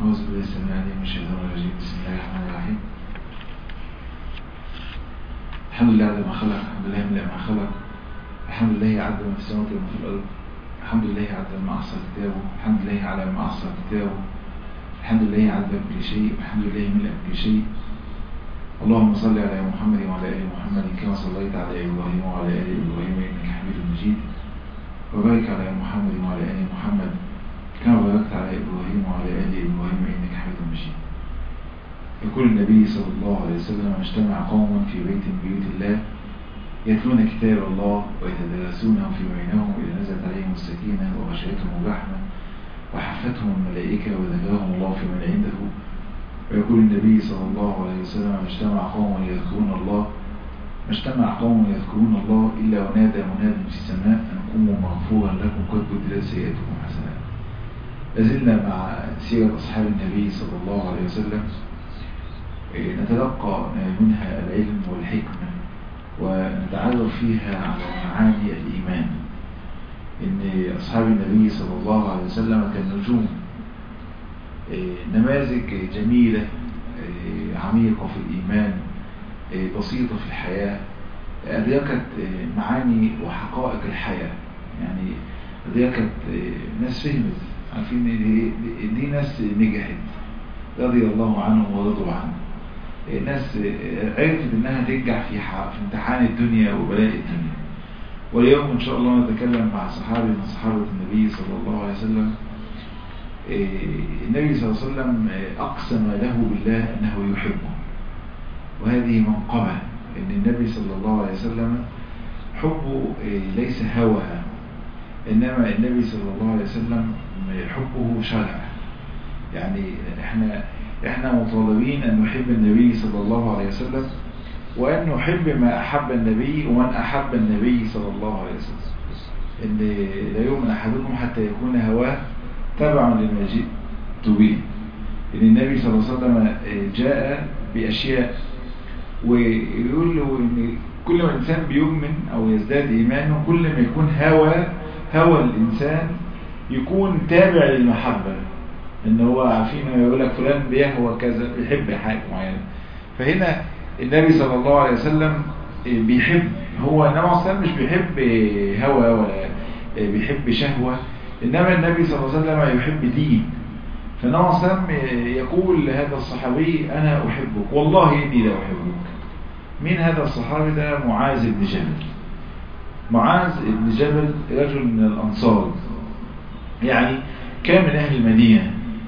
أعوذ بالله السميع العليم من الشيطان الرجيم بسم الله الرحمن الرحيم الحمد لله على ما خلق الحمد لله من ما خلق الحمد لله عد ما في السماوات وما في الأرض الحمد لله عد ما أحصى كتابه الحمد لله على ما أحصى كتابه الحمد لله عد كل شيء الحمد لله ملء كل شيء اللهم صل على محمد وعلى آل محمد كما صليت على إبراهيم وعلى آل إبراهيم إنك حميد مجيد وبارك على محمد وعلى آل محمد كما باركت على إبراهيم وعلى آل إبراهيم إنك حميد مجيد يقول النبي صلى الله عليه وسلم اجتمع قوم في بيت من بيوت الله يتلون كتاب الله ويتدرسونه في بينهم إذا نزلت عليهم السكينة وغشيتهم الرحمة وحفتهم الملائكة وذكرهم الله في من عنده ويقول النبي صلى الله عليه وسلم اجتمع قوم يذكرون الله ما اجتمع قوم يذكرون الله إلا ونادى مناد في السماء أن قوموا مغفورا لكم قد بدلت سيئاتكم حسنات لازلنا مع سيرة أصحاب النبي صلى الله عليه وسلم نتلقى منها العلم والحكمة ونتعرف فيها على معاني الإيمان إن أصحاب النبي صلى الله عليه وسلم كالنجوم نماذج جميلة عميقة في الإيمان بسيطة في الحياة أدركت معاني وحقائق الحياة يعني أدركت ناس فهمت عارفين إن دي ناس نجحت رضي الله عنهم ورضوا عنه ناس عرفت انها تنجح في في امتحان الدنيا وبلاء الدنيا واليوم ان شاء الله نتكلم مع صحابي من صحابة النبي صلى الله عليه وسلم النبي صلى الله عليه وسلم اقسم له بالله انه يحبه وهذه منقبة ان النبي صلى الله عليه وسلم حبه ليس هوى انما النبي صلى الله عليه وسلم حبه شرع يعني احنا احنا مطالبين ان نحب النبي صلى الله عليه وسلم وان نحب ما احب النبي ومن احب النبي صلى الله عليه وسلم ان لا يؤمن احدكم حتى يكون هواه تبعا لما جئت به ان النبي صلى الله عليه وسلم جاء باشياء ويقول له ان كل ما الانسان بيؤمن او يزداد ايمانه كل ما يكون هوى هوى الانسان يكون تابع للمحبه ان هو عارفين يقول لك فلان بيهوى كذا بيحب حاجه معينه فهنا النبي صلى الله عليه وسلم بيحب هو انما اصلا مش بيحب هوى ولا بيحب شهوه انما النبي صلى الله عليه وسلم يحب دين فانما اصلا يقول لهذا الصحابي انا احبك والله اني لا احبك مين هذا الصحابي ده معاذ بن جبل معاذ بن جبل رجل من الانصار يعني كان من اهل المدينه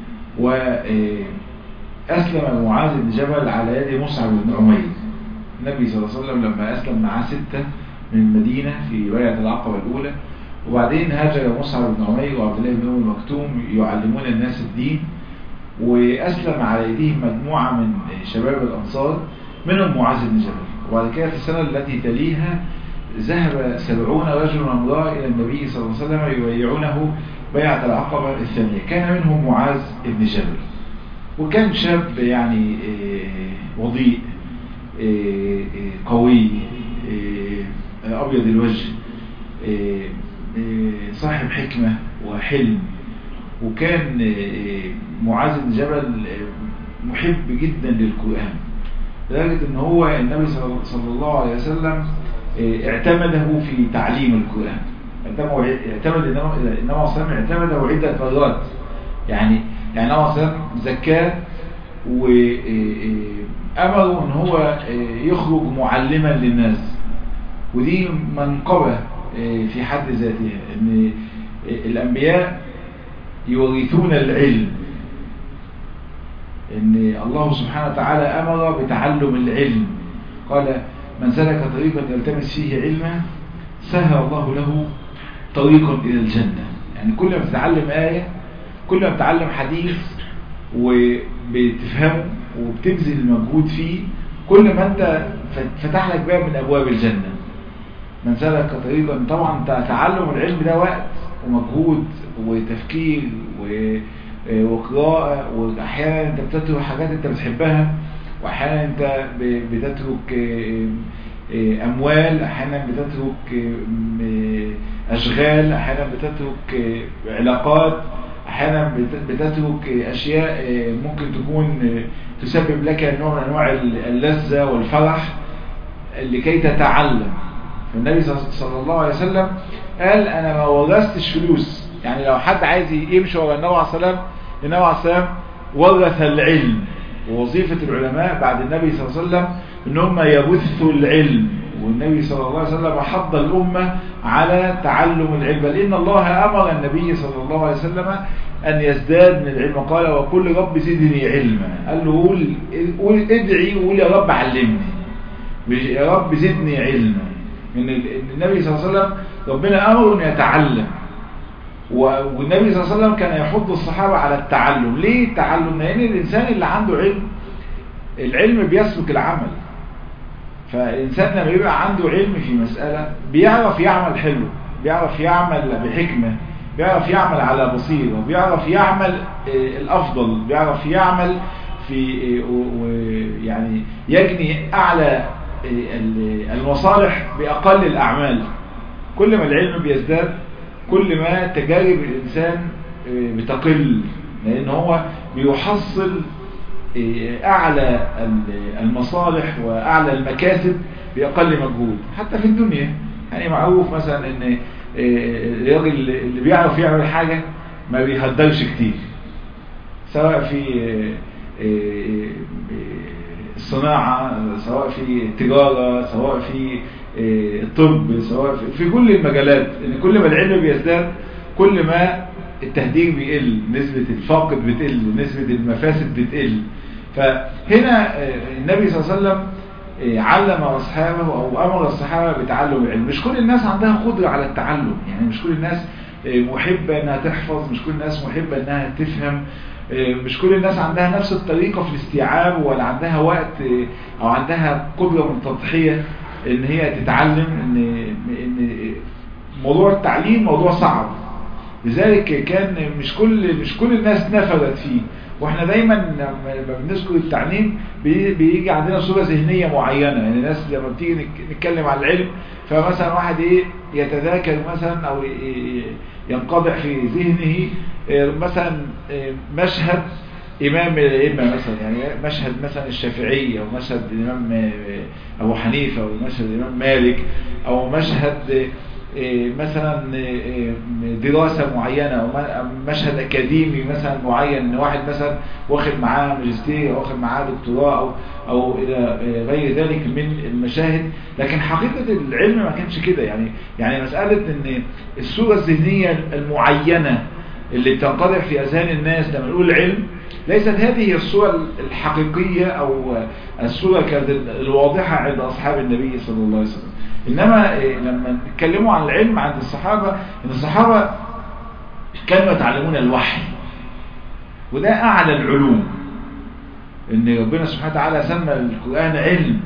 وأسلم معاذ بن جبل على يد مصعب بن عمير النبي صلى الله عليه وسلم لما أسلم معاه ستة من المدينة في بيعة العقبة الأولى وبعدين هاجر مصعب بن عمير وعبد الله بن أم مكتوم يعلمون الناس الدين وأسلم على يديهم مجموعة من شباب الأنصار منهم معاذ بن جبل وبعد كده في السنة التي تليها ذهب سبعون رجل وامرأة إلى النبي صلى الله عليه وسلم يبايعونه بيعة العقبة الثانية كان منهم معاذ بن جبل وكان شاب يعني وضيء قوي أبيض الوجه صاحب حكمة وحلم وكان معاذ بن جبل محب جدا للقرآن لدرجة ان هو النبي صلى الله عليه وسلم اعتمده في تعليم القرآن اعتمد انما صلى اعتمده عدة مرات يعني يعني انما صلى زكاه وامره ان هو يخرج معلما للناس ودي منقبة في حد ذاتها ان الانبياء يورثون العلم ان الله سبحانه وتعالى امر بتعلم العلم قال من سلك طريقا يلتمس فيه علما سهل الله له طريق إلى الجنة يعني كل ما تتعلم آية كل ما تتعلم حديث وبتفهمه وبتبذل مجهود فيه كل ما انت فتح لك باب من أبواب الجنة من سلك طريقا طبعا تعلم العلم ده وقت ومجهود وتفكير وقراءة وأحيانا انت بتترك حاجات انت بتحبها وأحيانا انت بتترك أموال أحيانا بتترك أشغال أحيانا بتترك علاقات احيانا بتترك اشياء ممكن تكون تسبب لك نوع من انواع اللذة والفرح لكي تتعلم فالنبي صلى الله عليه وسلم قال انا ما ورثتش فلوس يعني لو حد عايز يمشي ورا النبي عليه السلام النبي عليه السلام ورث العلم ووظيفة العلماء بعد النبي صلى الله عليه وسلم ان هم يبثوا العلم والنبي صلى الله عليه وسلم حض الأمة على تعلم العلم بل إن الله أمر النبي صلى الله عليه وسلم أن يزداد من العلم قال وقل رب زدني علما قال له قول, قول ادعي وقول يا رب علمني يا رب زدني علما ان النبي صلى الله عليه وسلم ربنا أمره أن يتعلم والنبي صلى الله عليه وسلم كان يحض الصحابة على التعلم ليه التعلم لأن الإنسان اللي عنده علم العلم بيسبق العمل فالإنسان لما يبقى عنده علم في مسألة بيعرف يعمل حلو بيعرف يعمل بحكمة بيعرف يعمل على بصيرة بيعرف يعمل الأفضل بيعرف يعمل في يعني يجني أعلى المصالح بأقل الأعمال كل ما العلم بيزداد كل ما تجارب الإنسان بتقل لأن هو بيحصل أعلى المصالح وأعلى المكاسب بأقل مجهود حتى في الدنيا يعني معروف مثلا أن الراجل اللي بيعرف يعمل حاجة ما بيهدرش كتير سواء في الصناعة سواء في التجارة سواء في الطب سواء في كل المجالات ان كل ما العلم بيزداد كل ما التهدير بيقل نسبة الفاقد بتقل نسبة المفاسد بتقل فهنا النبي صلى الله عليه وسلم علم أصحابه أو أمر الصحابة بتعلم العلم مش كل الناس عندها قدرة على التعلم يعني مش كل الناس محبة انها تحفظ مش كل الناس محبة انها تفهم مش كل الناس عندها نفس الطريقة في الاستيعاب ولا عندها وقت او عندها قدرة من التضحية ان هي تتعلم ان, إن موضوع التعليم موضوع صعب لذلك كان مش كل مش كل الناس نفذت فيه واحنا دايما لما بنذكر التعليم بيجي عندنا صورة ذهنية معينة يعني الناس لما بتيجي نتكلم عن العلم فمثلا واحد ايه يتذاكر مثلا او ينقضع في ذهنه مثلا مشهد إمام الأئمة مثلا يعني مشهد مثلا الشافعي أو مشهد الإمام أبو حنيفة أو مشهد الإمام مالك أو مشهد مثلا دراسة معينة أو مشهد أكاديمي مثلا معين واحد مثلا واخد معاه ماجستير أو واخد معاه دكتوراه أو, أو إلى غير ذلك من المشاهد لكن حقيقة العلم ما كانش كده يعني يعني مسألة أن الصورة الذهنية المعينة اللي بتنقضع في أذهان الناس لما نقول علم ليست هذه الصورة الحقيقية أو الصورة كانت الواضحة عند أصحاب النبي صلى الله عليه وسلم إنما لما نتكلموا عن العلم عند الصحابة إن الصحابة كانوا يتعلمون الوحي وده أعلى العلوم إن ربنا سبحانه وتعالى سمى القرآن علم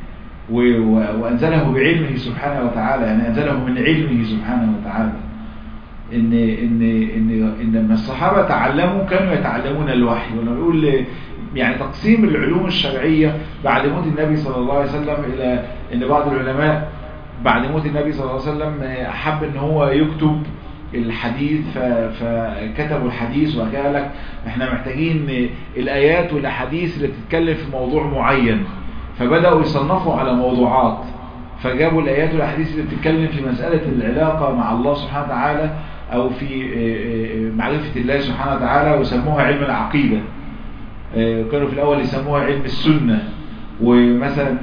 وأنزله بعلمه سبحانه وتعالى يعني أنزله من علمه سبحانه وتعالى ان ان ان ان لما الصحابه تعلموا كانوا يتعلمون الوحي ولما بيقول يعني تقسيم العلوم الشرعيه بعد موت النبي صلى الله عليه وسلم الى ان بعض العلماء بعد موت النبي صلى الله عليه وسلم احب ان هو يكتب الحديث فكتبوا الحديث وقال لك احنا محتاجين الايات والاحاديث اللي بتتكلم في موضوع معين فبداوا يصنفوا على موضوعات فجابوا الايات والاحاديث اللي بتتكلم في مساله العلاقه مع الله سبحانه وتعالى او في معرفة الله سبحانه وتعالى وسموها علم العقيدة كانوا في الاول يسموها علم السنة ومثلا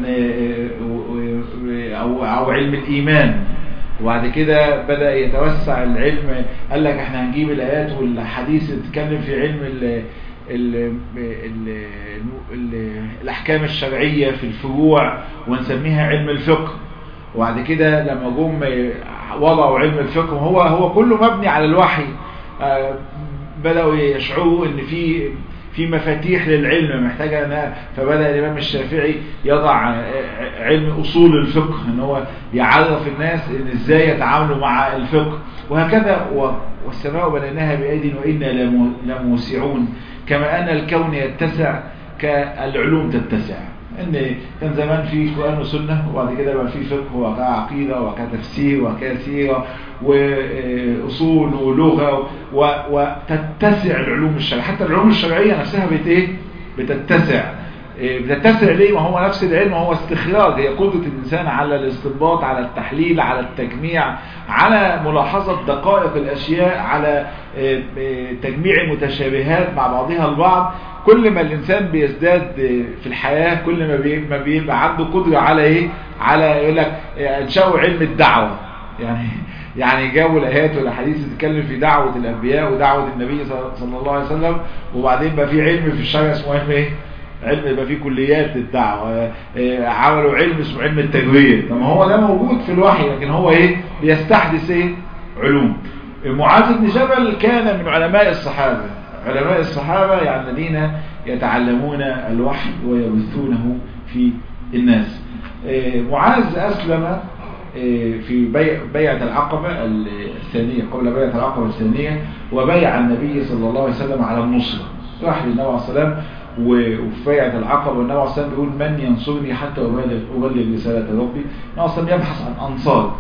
او, أو علم الايمان وبعد كده بدأ يتوسع العلم قال لك احنا هنجيب الايات والحديث اللي بتتكلم في علم ال ال ال ال الاحكام الشرعية في الفروع ونسميها علم الفقه وبعد كده لما جم وضعوا علم الفقه هو هو كله مبني على الوحي بدأوا يشعروا ان في في مفاتيح للعلم محتاجة أنا فبدأ الإمام الشافعي يضع علم أصول الفقه ان هو يعرف الناس ان ازاي يتعاملوا مع الفقه وهكذا والسماء بنيناها بأيد وإنا لموسعون كما أن الكون يتسع كالعلوم تتسع ان كان زمان في قرآن وسنة وبعد كده بقى في فقه وبقى عقيدة وبقى تفسير وبقى سيرة وأصول ولغة وتتسع العلوم الشرعية حتى العلوم الشرعية نفسها بت ايه بتتسع بتتسع ليه ما هو نفس العلم هو استخراج هي قدرة الإنسان على الاستنباط على التحليل على التجميع على ملاحظة دقائق الأشياء على تجميع المتشابهات مع بعضها البعض كل ما الإنسان بيزداد في الحياة كل ما بيبقى عنده قدرة على إيه على يقول لك انشأوا علم الدعوة يعني يعني جابوا الايات والاحاديث تتكلم في دعوة الانبياء ودعوة النبي صلى الله عليه وسلم وبعدين بقى في علم في الشرع اسمه علم ايه علم يبقى فيه كليات للدعوة عملوا علم اسمه علم التجوية طب هو ده موجود في الوحي لكن هو ايه بيستحدث ايه علوم معاذ بن جبل كان من علماء الصحابة علماء الصحابة يعني الذين يتعلمون الوحي ويبثونه في الناس معاذ أسلم في بيع بيعة العقبة الثانية قبل بيعة العقبة الثانية وبيع النبي صلى الله عليه وسلم على النصرة راح للنبي عليه السلام وفي بيعة العقبة والنبي عليه السلام بيقول من ينصرني حتى أبلغ, أبلغ رسالة ربي النبي عليه السلام يبحث عن أنصار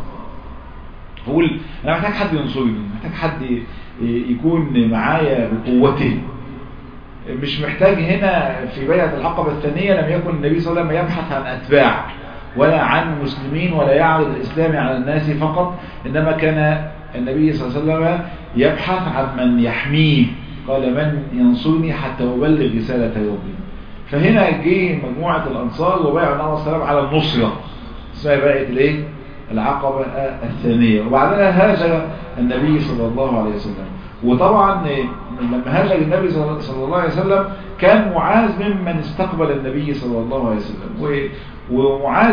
يقول أنا محتاج حد ينصرني محتاج حد يكون معايا بقوته مش محتاج هنا في بيعة العقبة الثانية لم يكن النبي صلى الله عليه وسلم يبحث عن أتباع ولا عن مسلمين ولا يعرض الإسلام على الناس فقط إنما كان النبي صلى الله عليه وسلم يبحث عن من يحميه قال من ينصرني حتى أبلغ رسالة ربي فهنا جه مجموعة الأنصار وبايعوا النبي صلى الله عليه وسلم على النصرة اسمها بايعة الايه؟ العقبة الثانية وبعدها هاجر النبي صلى الله عليه وسلم وطبعا لما هاجر النبي صلى الله عليه وسلم كان معاذ ممن استقبل النبي صلى الله عليه وسلم ومعاذ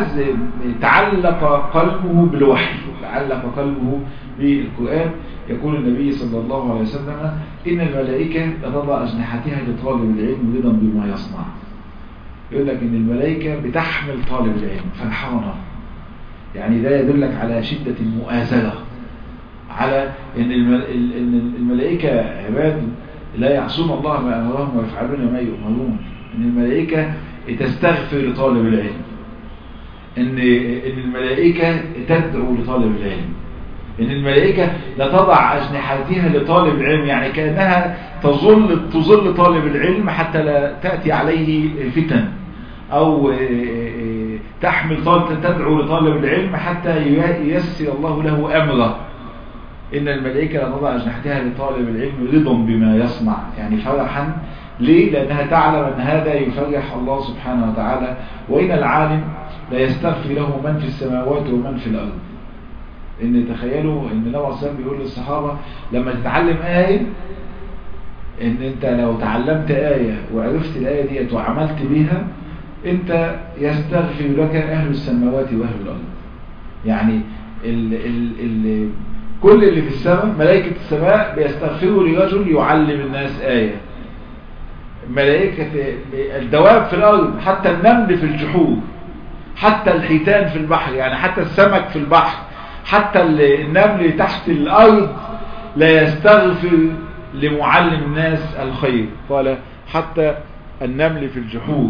تعلق قلبه بالوحي تعلق قلبه بالقرآن يقول النبي صلى الله عليه وسلم إن الملائكة تضع أجنحتها لطالب العلم رضا بما يصنع يقول لك إن الملائكة بتحمل طالب العلم فرحانة يعني ده يدلك على شدة المؤازرة على إن الملائكة عباد لا يعصون الله ما أمرهم ويفعلون ما يؤمرون إن الملائكة تستغفر لطالب العلم إن, إن الملائكة تدعو لطالب العلم إن الملائكة لا تضع أجنحتها لطالب العلم يعني كأنها تظل تظل طالب العلم حتى لا تأتي عليه فتن أو تحمل طالب تدعو لطالب العلم حتى ييسر الله له أمره إن الملائكة لا تضع أجنحتها لطالب العلم رضا بما يصنع يعني فرحا ليه؟ لأنها تعلم أن هذا يفرح الله سبحانه وتعالى وإن العالم لا يستغفر له من في السماوات ومن في الأرض إن تخيلوا إن النبي عليه الصلاة بيقول للصحابة لما تتعلم آية إن أنت لو تعلمت آية وعرفت الآية ديت وعملت بيها أنت يستغفر لك أهل السماوات وأهل الأرض يعني ال ال ال كل اللي في السماء ملائكة السماء بيستغفروا لرجل يعلم الناس آية ملائكة الدواب في الأرض حتى النمل في الجحور حتى الحيتان في البحر يعني حتى السمك في البحر حتى النمل تحت الأرض لا يستغفر لمعلم الناس الخير قال حتى النمل في الجحور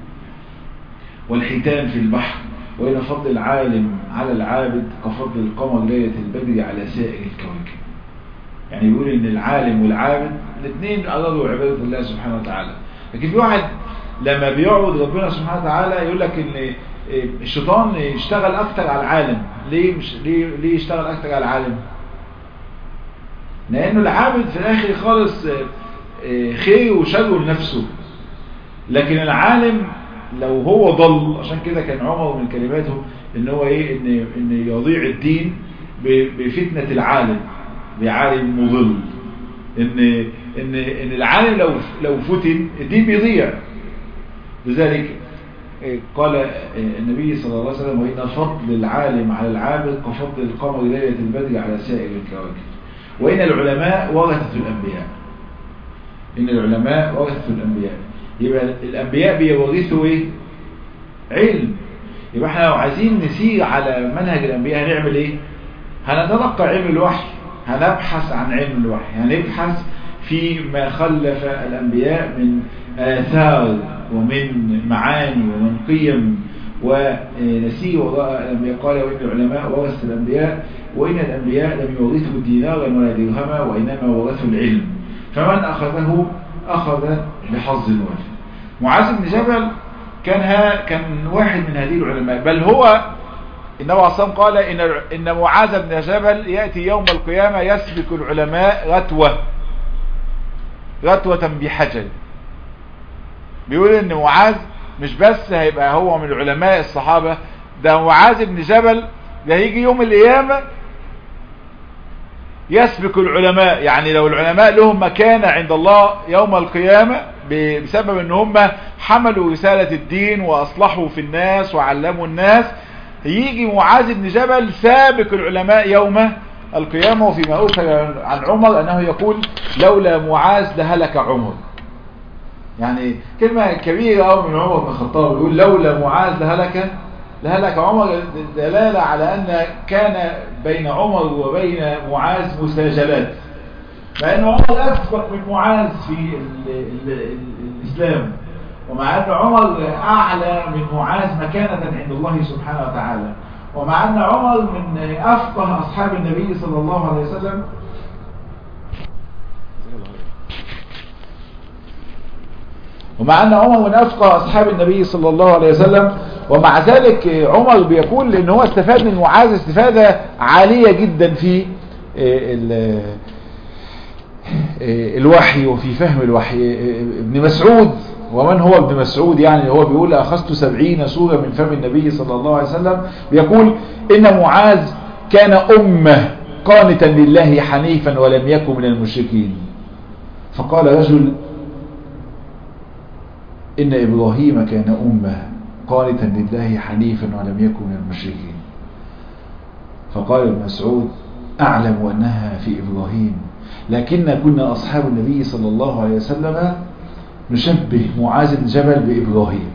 والحيتان في البحر وإلى فضل العالم على العابد كفضل القمر ليلة البدر على سائر الكواكب يعني يقول ان العالم والعابد الاثنين أرادوا عبادة الله سبحانه وتعالى لكن في واحد لما بيعبد ربنا سبحانه وتعالى يقول لك ان الشيطان يشتغل اكتر على العالم ليه مش ليه ليه يشتغل اكتر على العالم لانه العابد في الاخر خالص خير وشر لنفسه لكن العالم لو هو ضل عشان كده كان عمر من كلماته ان هو ايه ان ان يضيع الدين بفتنة العالم بعالم مضل ان ان ان العالم لو لو فتن الدين بيضيع لذلك قال النبي صلى الله عليه وسلم وإن فضل العالم على العابد كفضل القمر ليلة البدر على سائر الكواكب وإن العلماء ورثة الأنبياء إن العلماء ورثة الأنبياء يبقى الأنبياء بيورثوا إيه؟ علم يبقى احنا لو عايزين نسير على منهج الأنبياء هنعمل إيه؟ هنتلقى علم الوحي هنبحث عن علم الوحي هنبحث في ما خلف الأنبياء من آثار ومن معاني ومن قيم ونسيه وراء الأنبياء قال وإن العلماء ورث الأنبياء وإن الأنبياء لم يورثوا دينارا ولا درهما وإنما ورثوا العلم فمن أخذه أخذ بحظ وافر معاذ بن جبل كان ها كان واحد من هذه العلماء بل هو النبي عليه الصلاة قال إن, إن معاذ بن جبل يأتي يوم القيامة يسبك العلماء غتوة غتوة بحجر بيقول إن معاذ مش بس هيبقى هو من علماء الصحابة ده معاذ بن جبل ده هيجي يوم القيامة يسبك العلماء يعني لو العلماء لهم مكانة عند الله يوم القيامة بسبب ان هم حملوا رسالة الدين واصلحوا في الناس وعلموا الناس يجي معاذ بن جبل سابق العلماء يوم القيامة وفيما أوثر عن عمر أنه يقول لولا معاذ لهلك عمر يعني كلمة كبيرة أو من عمر بن الخطاب يقول لولا معاذ لهلك لهلك عمر دلالة على أن كان بين عمر وبين معاذ مساجلات مع أن عمر أسبق من معاذ في ال ال ال الإسلام ومع أن عمر أعلى من معاذ مكانة عند الله سبحانه وتعالى ومع أن عمر من أفقه أصحاب النبي صلى الله عليه وسلم ومع أن عمر من أفقه أصحاب النبي صلى الله عليه وسلم ومع ذلك عمر بيقول ان هو استفاد من معاذ استفادة عالية جدا في الوحي وفي فهم الوحي ابن مسعود ومن هو ابن مسعود يعني هو بيقول أخذت سبعين سورة من فم النبي صلى الله عليه وسلم بيقول إن معاذ كان أمة قانتا لله حنيفا ولم يكن من المشركين فقال رجل إن إبراهيم كان أمة قانتا لله حنيفا ولم يكن من المشركين فقال ابن مسعود أعلم أنها في إبراهيم لكن كنا أصحاب النبي صلى الله عليه وسلم نشبه معاذ بن جبل بإبراهيم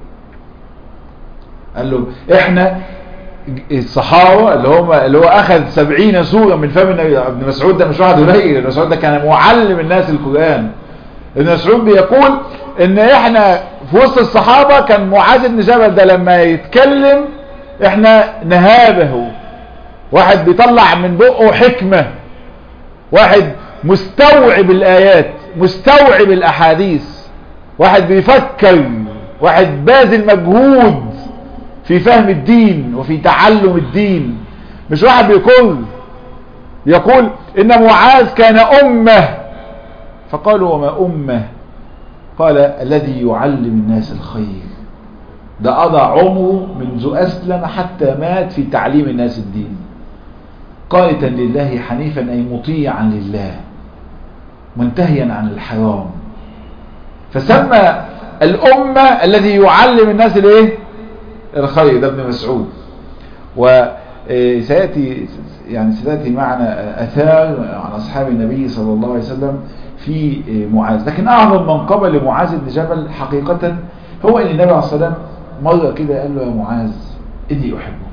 قال له احنا الصحابة اللي هم اللي هو اخذ سبعين سورة من فم النبي ابن مسعود ده مش واحد قليل ابن مسعود ده كان معلم الناس القرآن ابن مسعود بيقول ان احنا في وسط الصحابة كان معاذ بن جبل ده لما يتكلم احنا نهابه واحد بيطلع من بقه حكمة واحد مستوعب الايات مستوعب الاحاديث واحد بيفكر واحد باذل مجهود في فهم الدين وفي تعلم الدين مش واحد بيقول يقول ان معاذ كان امه فقالوا وما امه قال الذي يعلم الناس الخير ده قضى عمره منذ أسلم حتى مات في تعليم الناس الدين قائتا لله حنيفا أي مطيعا لله منتهيا عن الحرام فسمى الأمة الذي يعلم الناس الايه الخير ده ابن مسعود وسيأتي يعني سيأتي معنا أثار عن أصحاب النبي صلى الله عليه وسلم في معاذ لكن أعظم منقبة لمعاذ بن جبل حقيقة هو أن النبي عليه الصلاة والسلام مرة كده قال له يا معاذ إني أحبك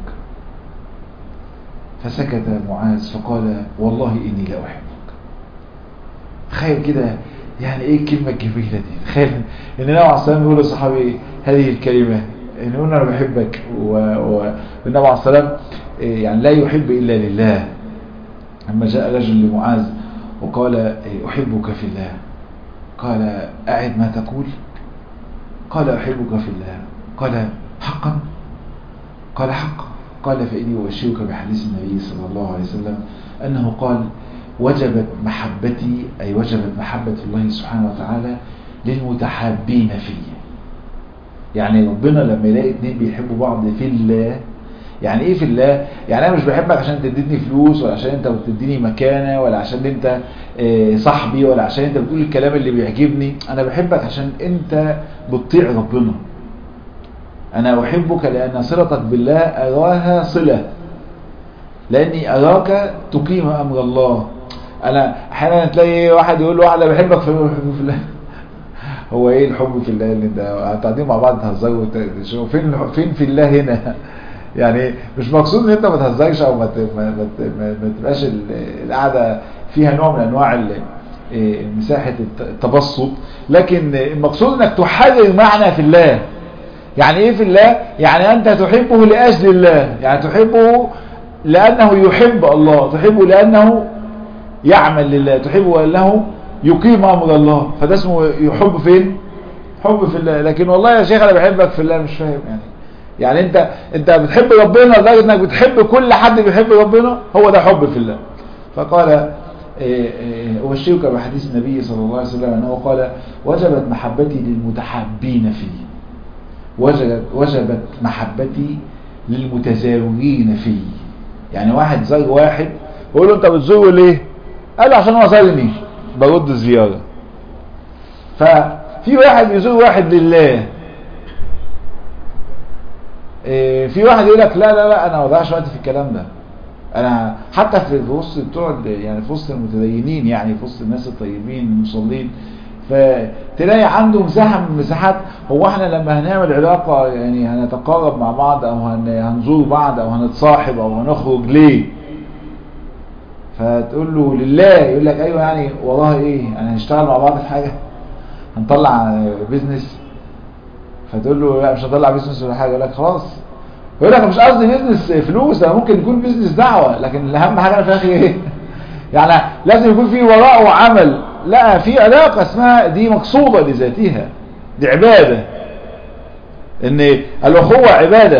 فسكت معاذ فقال والله إني لا أحبك تخيل كده يعني ايه الكلمة الجميلة دي تخيل ان النبي عليه الصلاة يقول لصحابي هذه الكلمة ان يقول انا بحبك والنبي عليه الصلاة يعني لا يحب الا لله لما جاء رجل لمعاذ وقال احبك في الله قال اعد ما تقول قال احبك في الله قال حقا قال حقا قال فإني أبشرك بحديث النبي صلى الله عليه وسلم أنه قال وجبت محبتي أي وجبت محبة الله سبحانه وتعالى للمتحابين فيه يعني ربنا لما يلاقي اتنين بيحبوا بعض في الله يعني ايه في الله يعني انا مش بحبك عشان تديني فلوس ولا عشان انت بتديني مكانة ولا عشان انت صاحبي ولا عشان انت بتقول الكلام اللي بيعجبني انا بحبك عشان انت بتطيع ربنا انا احبك لان صلتك بالله اراها صلة لاني اراك تقيم امر الله انا احيانا تلاقي واحد يقول له واحد انا بحبك في في الله هو ايه الحب في الله اللي انت قاعدين مع بعض تهزروا فين فين في الله هنا يعني مش مقصود ان انت ما تهزرش او ما ما, ما, ما تبقاش القعده فيها نوع من انواع مساحة التبسط لكن المقصود انك تحرر معنى في الله يعني ايه في الله يعني انت تحبه لاجل الله يعني تحبه لانه يحب الله تحبه لانه يعمل لله تحبه لانه يقيم امر الله فده اسمه يحب فين حب في الله لكن والله يا شيخ انا بحبك في الله مش فاهم يعني يعني انت انت بتحب ربنا لدرجه انك بتحب كل حد بيحب ربنا هو ده حب في الله فقال أبشرك بحديث النبي صلى الله عليه وسلم أنه قال وجبت محبتي للمتحابين فيه وجبت, وجبت محبتي للمتزاوجين فيه يعني واحد زار واحد يقول له انت بتزوره ليه قال له عشان هو زارني برد الزيارة ففي واحد بيزور واحد لله في واحد يقول لك لا لا لا انا ما بضيعش وقت في الكلام ده انا حتى في وسط بتوع يعني في وسط المتدينين يعني في وسط الناس الطيبين المصلين فتلاقي عنده مساحة من المساحات هو احنا لما هنعمل علاقة يعني هنتقارب مع بعض او هنزور بعض او هنتصاحب او هنخرج ليه فتقول له لله يقول لك ايوه يعني والله ايه يعني هنشتغل مع بعض في حاجة هنطلع بيزنس فتقول له لا مش هطلع بيزنس ولا حاجة يقول لك خلاص يقول لك مش قصدي بيزنس فلوس انا ممكن يكون بيزنس دعوة لكن الاهم حاجة في الاخر ايه يعني لازم يكون في وراءه عمل لا في علاقة اسمها دي مقصودة لذاتها دي عبادة ان الاخوة عبادة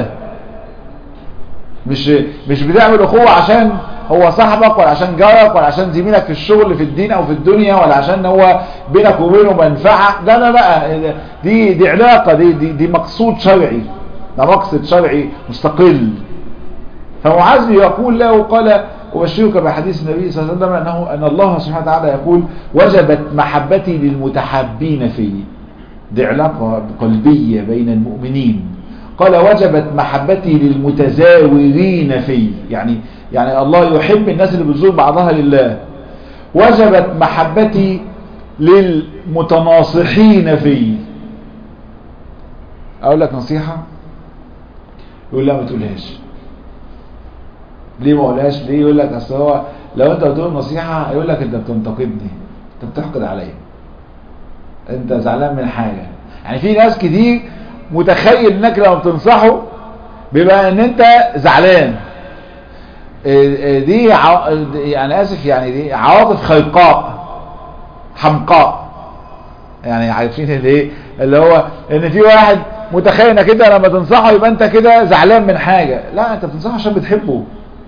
مش مش بتعمل اخوة عشان هو صاحبك ولا عشان جارك ولا عشان زميلك في الشغل في الدين او في الدنيا ولا عشان هو بينك وبينه منفعة لا لا لا دي دي علاقة دي دي, دي مقصود شرعي ده مقصد شرعي مستقل فمعاذ يقول له قال أبشرك بحديث النبي صلى الله عليه وسلم أنه أن الله سبحانه وتعالى يقول وجبت محبتي للمتحابين فيه دي علاقة قلبية بين المؤمنين قال وجبت محبتي للمتزاورين فيه يعني يعني الله يحب الناس اللي بتزور بعضها لله وجبت محبتي للمتناصحين فيه اقول لك نصيحة يقول لا ما تقولهاش ليه ما اقولهاش ليه يقول لك اصل هو لو انت بتقول نصيحة هيقول لك انت بتنتقدني انت بتحقد عليا انت زعلان من حاجة يعني في ناس كتير متخيل انك لما بتنصحه بيبقى ان انت زعلان دي ع... يعني اسف يعني دي عواطف خيقاء حمقاء يعني عارفين اللي ايه اللي هو ان في واحد متخيل انك كده لما تنصحه يبقى انت كده زعلان من حاجة لا انت بتنصحه عشان بتحبه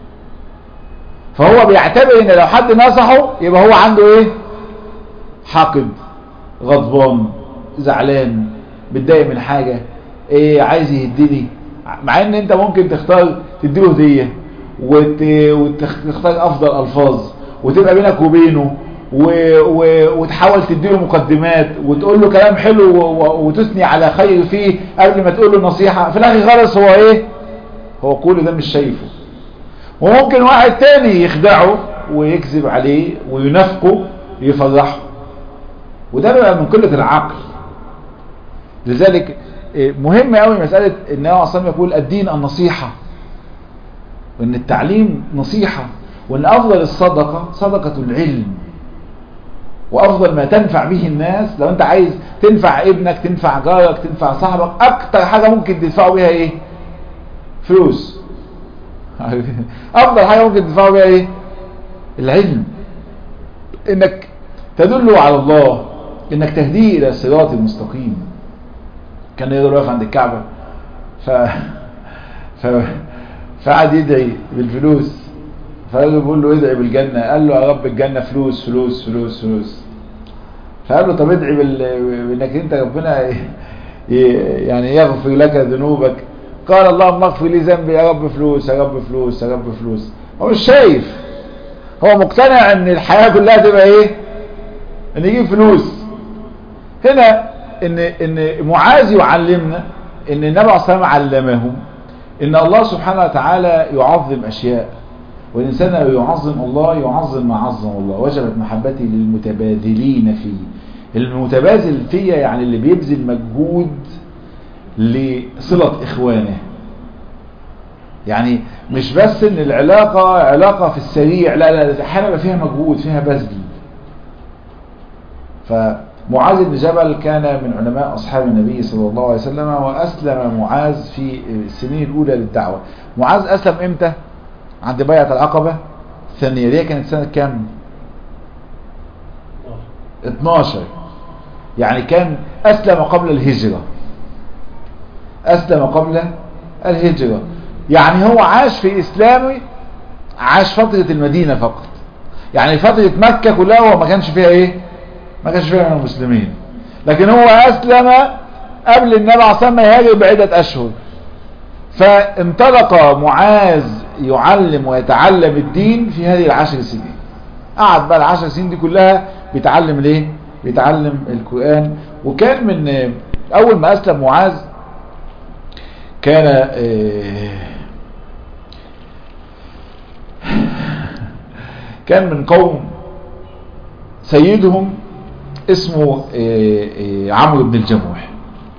فهو بيعتبر ان لو حد نصحه يبقى هو عنده ايه حاقد غضبان زعلان متضايق من حاجة ايه عايز يهدني مع ان انت ممكن تختار تديله هدية وت... وتختار افضل الفاظ وتبقى بينك وبينه و... و... وتحاول تديله مقدمات وتقول له كلام حلو و... وتثني على خير فيه قبل ما تقول له نصيحة في الاخر خالص هو ايه هو كل ده مش شايفه وممكن واحد تاني يخدعه ويكذب عليه وينافقه يفرحه وده بقى من قلة العقل لذلك مهم قوي مسألة ان هو اصلا يقول الدين النصيحة وان التعليم نصيحة وان افضل الصدقة صدقة العلم وافضل ما تنفع به الناس لو انت عايز تنفع ابنك تنفع جارك تنفع صاحبك اكتر حاجة ممكن تدفعه بيها ايه فلوس افضل حاجة ممكن تدفعه بيها ايه العلم انك تدله على الله انك تهديه الى الصراط المستقيم كان يقدر واقف عند الكعبة ف... ف... فقعد يدعي بالفلوس فقال له بيقول له ادعي بالجنة قال له يا رب الجنة فلوس فلوس فلوس فلوس فقال له طب ادعي بال... بانك انت ربنا ي... يعني يغفر لك ذنوبك قال اللهم اغفر لي ذنبي يا رب فلوس يا رب فلوس يا رب فلوس هو مش شايف هو مقتنع ان الحياة كلها تبقى ايه ان يجيب فلوس هنا ان ان معاذ يعلمنا ان النبي عليه الصلاه علمهم ان الله سبحانه وتعالى يعظم اشياء والانسان يعظم الله يعظم ما عظم الله وجبت محبتي للمتبادلين فيه المتبادل فيه يعني اللي بيبذل مجهود لصلة اخوانه يعني مش بس ان العلاقة علاقة في السريع لا لا احيانا فيها مجهود فيها بذل فمعاذ بن جبل كان من علماء أصحاب النبي صلى الله عليه وسلم وأسلم معاذ في السنين الأولى للدعوة معاذ أسلم إمتى؟ عند بيعة العقبة الثانية دي كانت سنة كام؟ 12 يعني كان أسلم قبل الهجرة أسلم قبل الهجرة يعني هو عاش في إسلامه عاش فترة المدينة فقط يعني فترة مكة كلها هو ما كانش فيها إيه ما كانش فيها من المسلمين لكن هو أسلم قبل النبي عليه الصلاة والسلام يهاجر بعدة أشهر فانطلق معاذ يعلم ويتعلم الدين في هذه العشر سنين قعد بقى العشر سنين دي كلها بيتعلم ليه بيتعلم القرآن وكان من أول ما أسلم معاذ كان كان من قوم سيدهم اسمه عمرو بن الجموح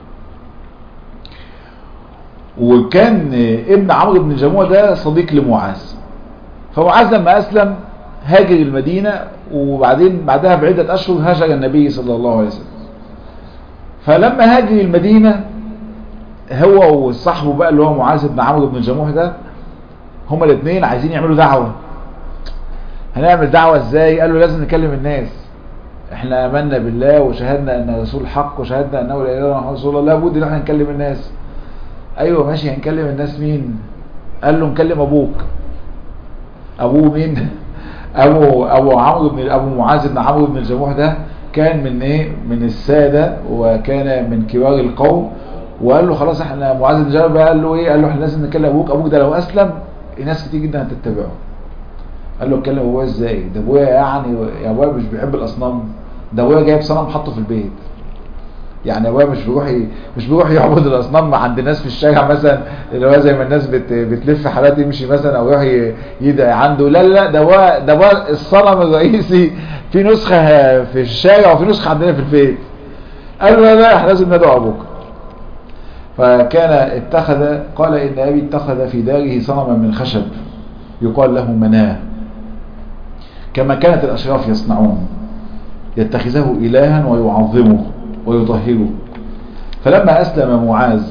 وكان ابن عمرو بن الجموح ده صديق لمعاذ فمعاذ لما أسلم هاجر المدينة وبعدين بعدها بعدة أشهر هاجر النبي صلى الله عليه وسلم فلما هاجر المدينة هو وصاحبه بقى اللي هو معاذ بن عمرو بن الجموح ده هما الاثنين عايزين يعملوا دعوة هنعمل دعوة ازاي قالوا لازم نكلم الناس احنا امنا بالله وشهدنا ان رسول حق وشهدنا انه لا اله الا الله رسول الله لابد ان احنا نكلم الناس ايوه ماشي هنكلم الناس مين قال له نكلم ابوك ابوه مين ابو ابو عمرو بن ابو معاذ بن عمرو بن الجموح ده كان من ايه من الساده وكان من كبار القوم وقال له خلاص احنا معاذ بن جبل قال له ايه قال له احنا لازم نكلم ابوك ابوك ده لو اسلم ناس كتير جدا هتتبعه قال له اتكلم ابويا ازاي ده ابويا يعني يا ابويا مش بيحب الاصنام ده ابويا جايب صنم حطه في البيت يعني ابويا مش بيروح ي... مش بيروح يعبد الاصنام عند ناس في الشارع مثلا اللي هو زي ما الناس بت... بتلف حالات يمشي مثلا او يروح ي... يدعي عنده لا لا ده هو ده هو الصنم الرئيسي في نسخه في الشارع وفي نسخه عندنا في البيت قال له لا لا احنا لازم ندعو ابوك فكان اتخذ قال ان ابي اتخذ في داره صنما من خشب يقال له مناه كما كانت الاشراف يصنعون يتخذه الها ويعظمه ويطهره فلما أسلم معاذ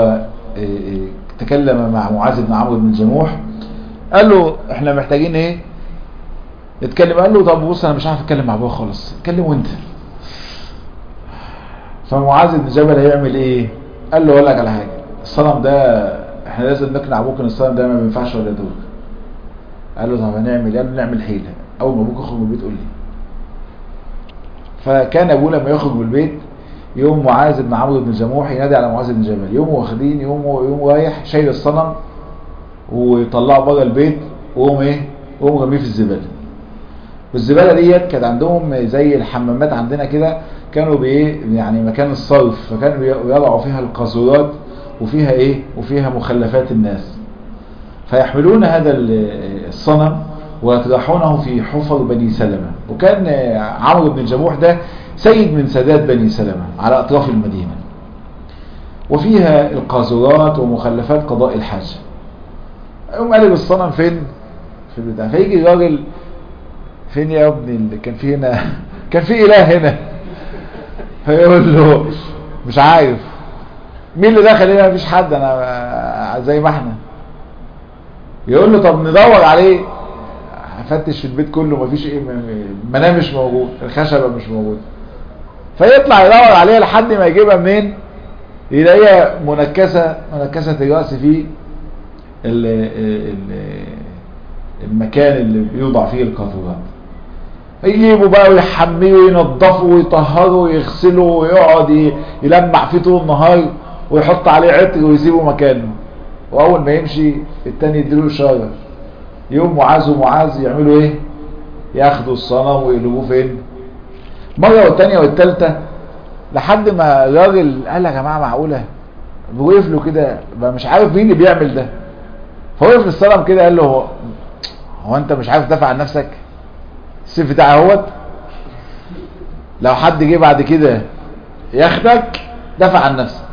وتكلم مع معاذ بن عمرو بن الجموح قال له احنا محتاجين ايه اتكلم قال له طب بص انا مش عارف اتكلم مع ابويا خالص اتكلم وانت فمعاذ بن جبل هيعمل ايه قال له اقول لك على حاجه الصنم ده احنا لازم نقنع ابوك ان الصنم ده ما بينفعش ولا يدوك قال له طب هنعمل قال له نعمل حيله اول ما ابوك يخرج من البيت قول لي فكان ابوه لما يخرج من البيت يوم معاذ بن عمرو بن جموح ينادي على معاذ بن جبل يوم واخدين يوم يوم رايح شايل الصنم ويطلعه بره البيت ويقوم ايه ويقوم رميه في الزباله والزباله ديت كانت عندهم زي الحمامات عندنا كده كانوا بايه يعني مكان الصرف فكانوا يضعوا فيها القاذورات وفيها ايه وفيها مخلفات الناس فيحملون هذا الصنم ويطرحونه في حفر بني سلمة وكان عمرو بن الجموح ده سيد من سادات بني سلمة على أطراف المدينة وفيها القاذورات ومخلفات قضاء الحاجة يقوم قالب الصنم فين في البتاع فيجي الراجل فين يا ابني اللي كان في هنا كان في اله هنا فيقول له مش عارف مين اللي دخل هنا مفيش حد انا زي ما احنا يقول له طب ندور عليه افتش في البيت كله مفيش ايه المنام مش موجود الخشبه مش موجود فيطلع يدور عليها لحد ما يجيبها منين يلاقيها منكسه منكسه الراس في ال ال المكان اللي بيوضع فيه القاذورات يجيبوا بقى ويحميه وينضفه ويطهره ويغسله ويقعد يلمع فيه طول النهار ويحط عليه عطر ويسيبه مكانه واول ما يمشي التاني يديله اشاره يوم معاذ ومعاذ يعملوا ايه ياخدوا الصنم ويقلبوه فين مرة والتانية والتالتة لحد ما الراجل قال يا جماعة معقولة وقف له كده بقى مش عارف مين اللي بيعمل ده فوقف للصنم كده قال له هو, هو انت مش عارف تدافع عن نفسك السيف بتاعي اهوت لو حد جه بعد كده ياخدك دافع عن نفسك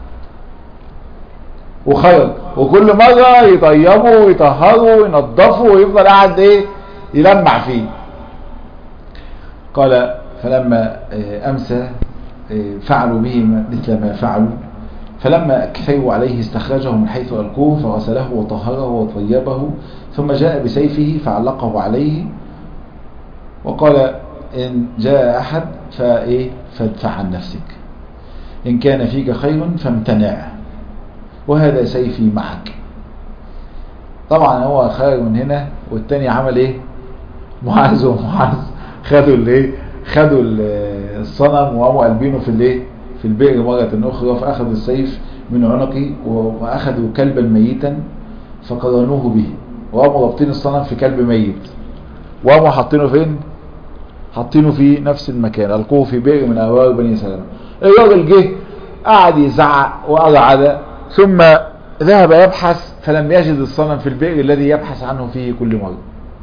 وخرج وكل مرة يطيبه ويطهره وينضفه ويفضل قاعد ايه يلمع فيه قال فلما أمسى فعلوا به مثل ما فعلوا فلما كفيوا عليه استخرجه من حيث ألقوه فغسله وطهره وطيبه ثم جاء بسيفه فعلقه عليه وقال إن جاء أحد فإيه فادفع عن نفسك إن كان فيك خير فامتنع وهذا سيفي معك طبعا هو خارج من هنا والتاني عمل ايه معاذ ومعاذ خدوا الايه خدوا الصنم وقاموا قلبينه في الايه في البئر مرة اخرى فاخذوا السيف من عنقي واخذوا كلبا ميتا فقرنوه به وقاموا رابطين الصنم في كلب ميت وقاموا حاطينه فين حاطينه في نفس المكان القوه في بئر من ابواب بني سلمة الراجل جه قعد يزعق وارعد ثم ذهب يبحث فلم يجد الصنم في البئر الذي يبحث عنه فيه كل مرة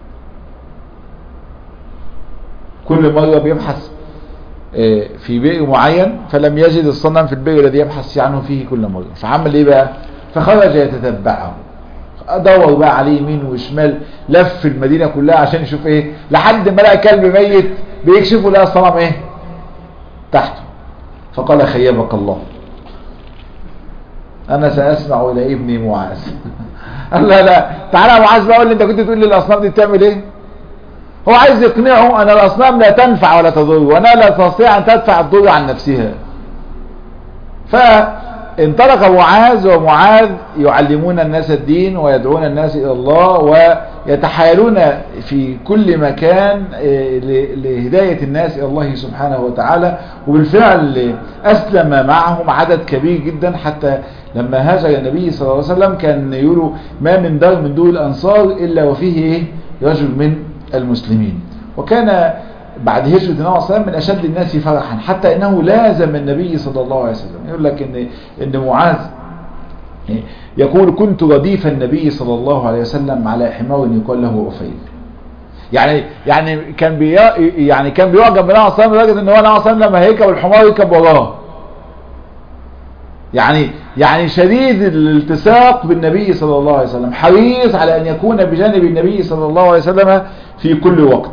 كل مرة بيبحث في بئر معين فلم يجد الصنم في البئر الذي يبحث عنه فيه كل مرة فعمل ايه بقى فخرج يتتبعه دور بقى عليه يمين وشمال لف المدينة كلها عشان يشوف ايه لحد ما لقى كلب ميت بيكشفه لقى الصنم ايه تحته فقال خيبك الله انا ساسمع الى ابني معاذ قال لا لا تعالى يا معاذ بقى قول لي انت كنت تقول لي الاصنام دي بتعمل ايه هو عايز يقنعه ان الاصنام لا تنفع ولا تضر وانا لا تستطيع ان تدفع الضر عن نفسها فانطلق معاذ ومعاذ يعلمون الناس الدين ويدعون الناس الى الله ويتحايلون في كل مكان لهداية الناس الى الله سبحانه وتعالى وبالفعل اسلم معهم عدد كبير جدا حتى لما هاجر النبي صلى الله عليه وسلم كان يقولوا ما من دار من دور الانصار الا وفيه ايه رجل من المسلمين وكان بعد هجرة النبي صلى الله عليه وسلم من أشد الناس فرحا حتى إنه لازم النبي صلى الله عليه وسلم يقول لك إن, إن معاذ يقول كنت رديف النبي صلى الله عليه وسلم على حمار يقال له أفيل يعني يعني كان بي يعني كان بيقع جنب النبي صلى الله عليه وسلم لدرجه ان هو النبي صلى الله عليه وسلم لما هيركب الحمار يركب وراه يعني يعني شديد الالتصاق بالنبي صلى الله عليه وسلم حريص على ان يكون بجانب النبي صلى الله عليه وسلم في كل وقت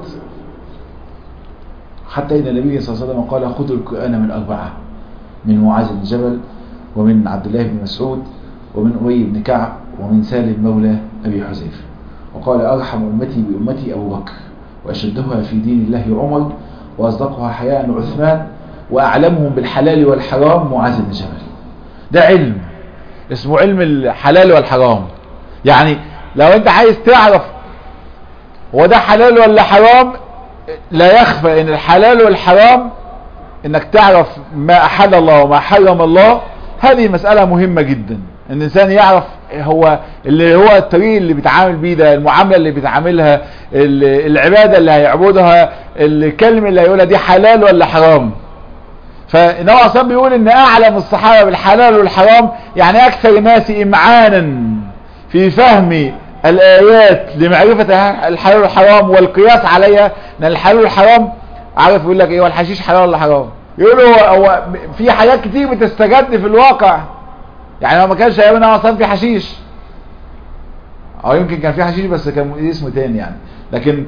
حتى ان النبي صلى الله عليه وسلم قال خذوا القرآن من أربعة من معاذ بن جبل ومن عبد الله بن مسعود ومن أبي بن كعب ومن سالم مولى أبي حذيفة وقال أرحم أمتي بأمتي أبو بكر وأشدها في دين الله عمر وأصدقها حياء عثمان وأعلمهم بالحلال والحرام معاذ بن جبل ده علم اسمه علم الحلال والحرام يعني لو انت عايز تعرف هو ده حلال ولا حرام لا يخفى ان الحلال والحرام انك تعرف ما احل الله وما حرم الله هذه مسألة مهمة جدا ان الانسان يعرف هو اللي هو الطريق اللي بيتعامل بيه ده المعاملة اللي بيتعاملها العبادة اللي هيعبدها الكلمة اللي هيقولها دي حلال ولا حرام فالنبي عليه الصلاه بيقول ان اعلم الصحابه بالحلال والحرام يعني اكثر الناس امعانا في فهم الايات لمعرفه الحلال والحرام والقياس عليها ان الحلال والحرام عارف يقول لك ايه هو الحشيش حلال ولا حرام يقول هو, هو في حاجات كتير بتستجد في الواقع يعني لو ما كانش ايام النبي عليه في حشيش او يمكن كان في حشيش بس كان اسمه تاني يعني لكن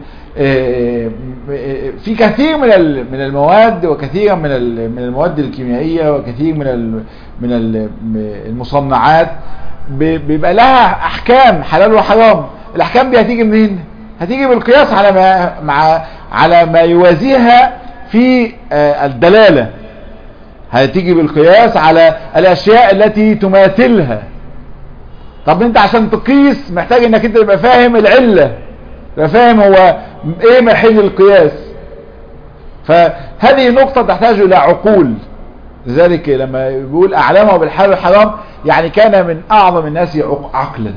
في كثير من من المواد وكثيرا من من المواد الكيميائيه وكثير من من المصنعات بيبقى لها احكام حلال وحرام الاحكام دي هتيجي منين هتيجي بالقياس على ما مع على ما يوازيها في الدلاله هتيجي بالقياس على الاشياء التي تماثلها طب انت عشان تقيس محتاج انك انت تبقى فاهم العله تبقى فاهم هو ايه محل القياس فهذه نقطة تحتاج الى عقول لذلك لما بيقول اعلمه بالحلال والحرام يعني كان من اعظم الناس عقلا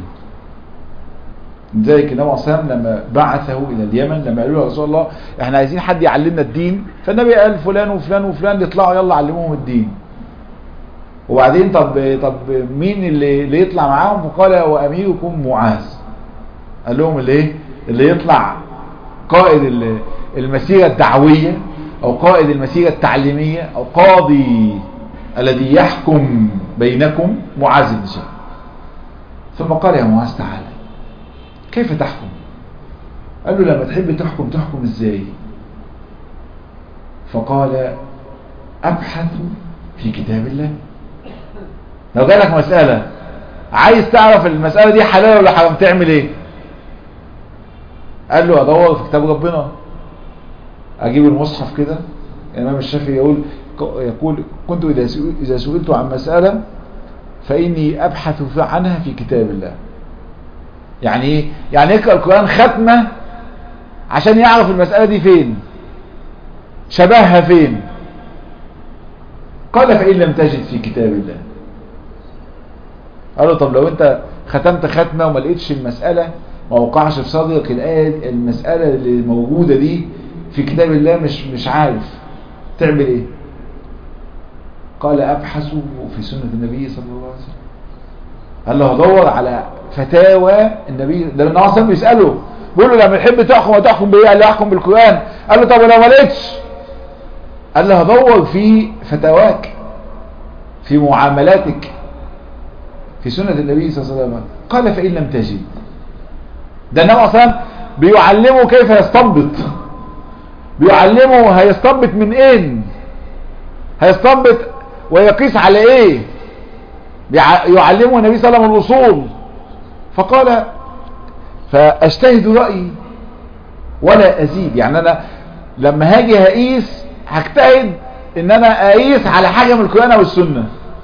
لذلك النبي صلى الله عليه وسلم لما بعثه الى اليمن لما قالوا له رسول الله احنا عايزين حد يعلمنا الدين فالنبي قال فلان وفلان وفلان يطلعوا يلا علموهم الدين وبعدين طب طب مين اللي, اللي يطلع معاهم فقال واميركم معاذ قال لهم الايه اللي يطلع قائد المسيرة الدعوية او قائد المسيرة التعليمية او قاضي الذي يحكم بينكم معاذ بن جبل ثم قال يا معاذ تعالى كيف تحكم قال له لما تحب تحكم تحكم ازاي فقال ابحث في كتاب الله لو جالك مسألة عايز تعرف المسألة دي حلال ولا حرام تعمل ايه قال له ادور في كتاب ربنا اجيب المصحف كده الامام الشافعي يقول يقول كنت اذا اذا سئلت عن مسألة فاني ابحث عنها في كتاب الله يعني ايه يعني يقرا القران ختمه عشان يعرف المسألة دي فين شبهها فين قال فإن لم تجد في كتاب الله قال له طب لو انت ختمت ختمة وما لقيتش المسألة ما وقعش في صدرك الآية المسألة اللي موجودة دي في كتاب الله مش مش عارف تعمل ايه قال ابحث في سنة النبي صلى الله عليه وسلم قال له هدور على فتاوى النبي ده النبي صلى بيسأله بيقول له لما تحب تحكم وتحكم بايه قال له احكم بالقرآن قال له طب لو ما لقيتش قال له هدور في فتاواك في معاملاتك في سنة النبي صلى الله عليه وسلم قال فإن لم تجد ده النبي اصلا بيعلمه كيف يستنبط بيعلمه هيستنبط من ايه هيستنبط ويقيس على ايه يعلمه النبي صلى الله عليه وسلم الأصول فقال فاجتهد رأيي ولا أزيد يعني أنا لما هاجي هقيس هجتهد ان انا اقيس على حاجة من القرآن والسنة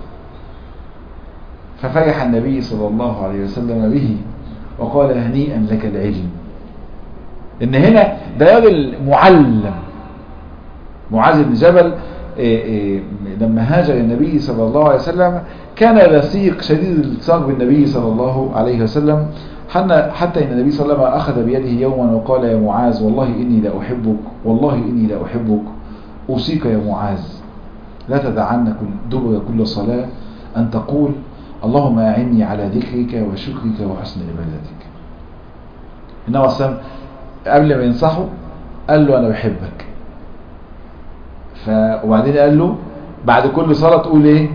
ففرح النبي صلى الله عليه وسلم به وقال هنيئا لك العلم ان هنا ده راجل معلم معاذ بن جبل إيه إيه لما هاجر النبي صلى الله عليه وسلم كان لصيق شديد الالتصاق بالنبي صلى الله عليه وسلم حتى ان النبي صلى الله عليه وسلم اخذ بيده يوما وقال يا معاذ والله اني لا احبك والله اني لا احبك اوصيك يا معاذ لا تدعن كل دبر كل صلاة ان تقول اللهم اعني على ذكرك وشكرك وحسن عبادتك النبي صلى الله عليه وسلم قبل ما ينصحه قال له انا بحبك ف... وبعدين قال له بعد كل صلاة تقول ايه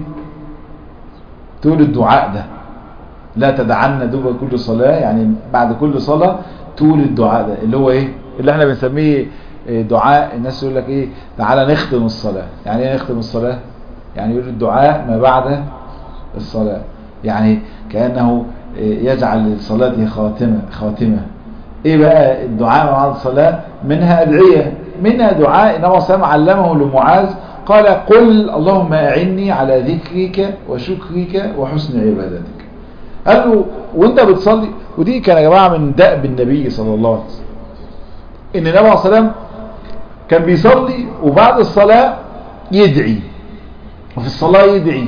تقول الدعاء ده لا تدعنا دبر كل صلاة يعني بعد كل صلاة تقول الدعاء ده اللي هو ايه اللي احنا بنسميه دعاء الناس يقول لك ايه تعالى نختم الصلاة يعني ايه نختم الصلاة يعني يقول الدعاء ما بعد الصلاة يعني كأنه يجعل لصلاته خاتمة خاتمة ايه بقى الدعاء ما بعد الصلاة منها ادعية منها دعاء انما صلى علمه لمعاذ قال قل اللهم اعني على ذكرك وشكرك وحسن عبادتك قال له وانت بتصلي ودي كان يا جماعة من دأب النبي صلى الله عليه وسلم ان النبي عليه الصلاة والسلام كان بيصلي وبعد الصلاة يدعي وفي الصلاة يدعي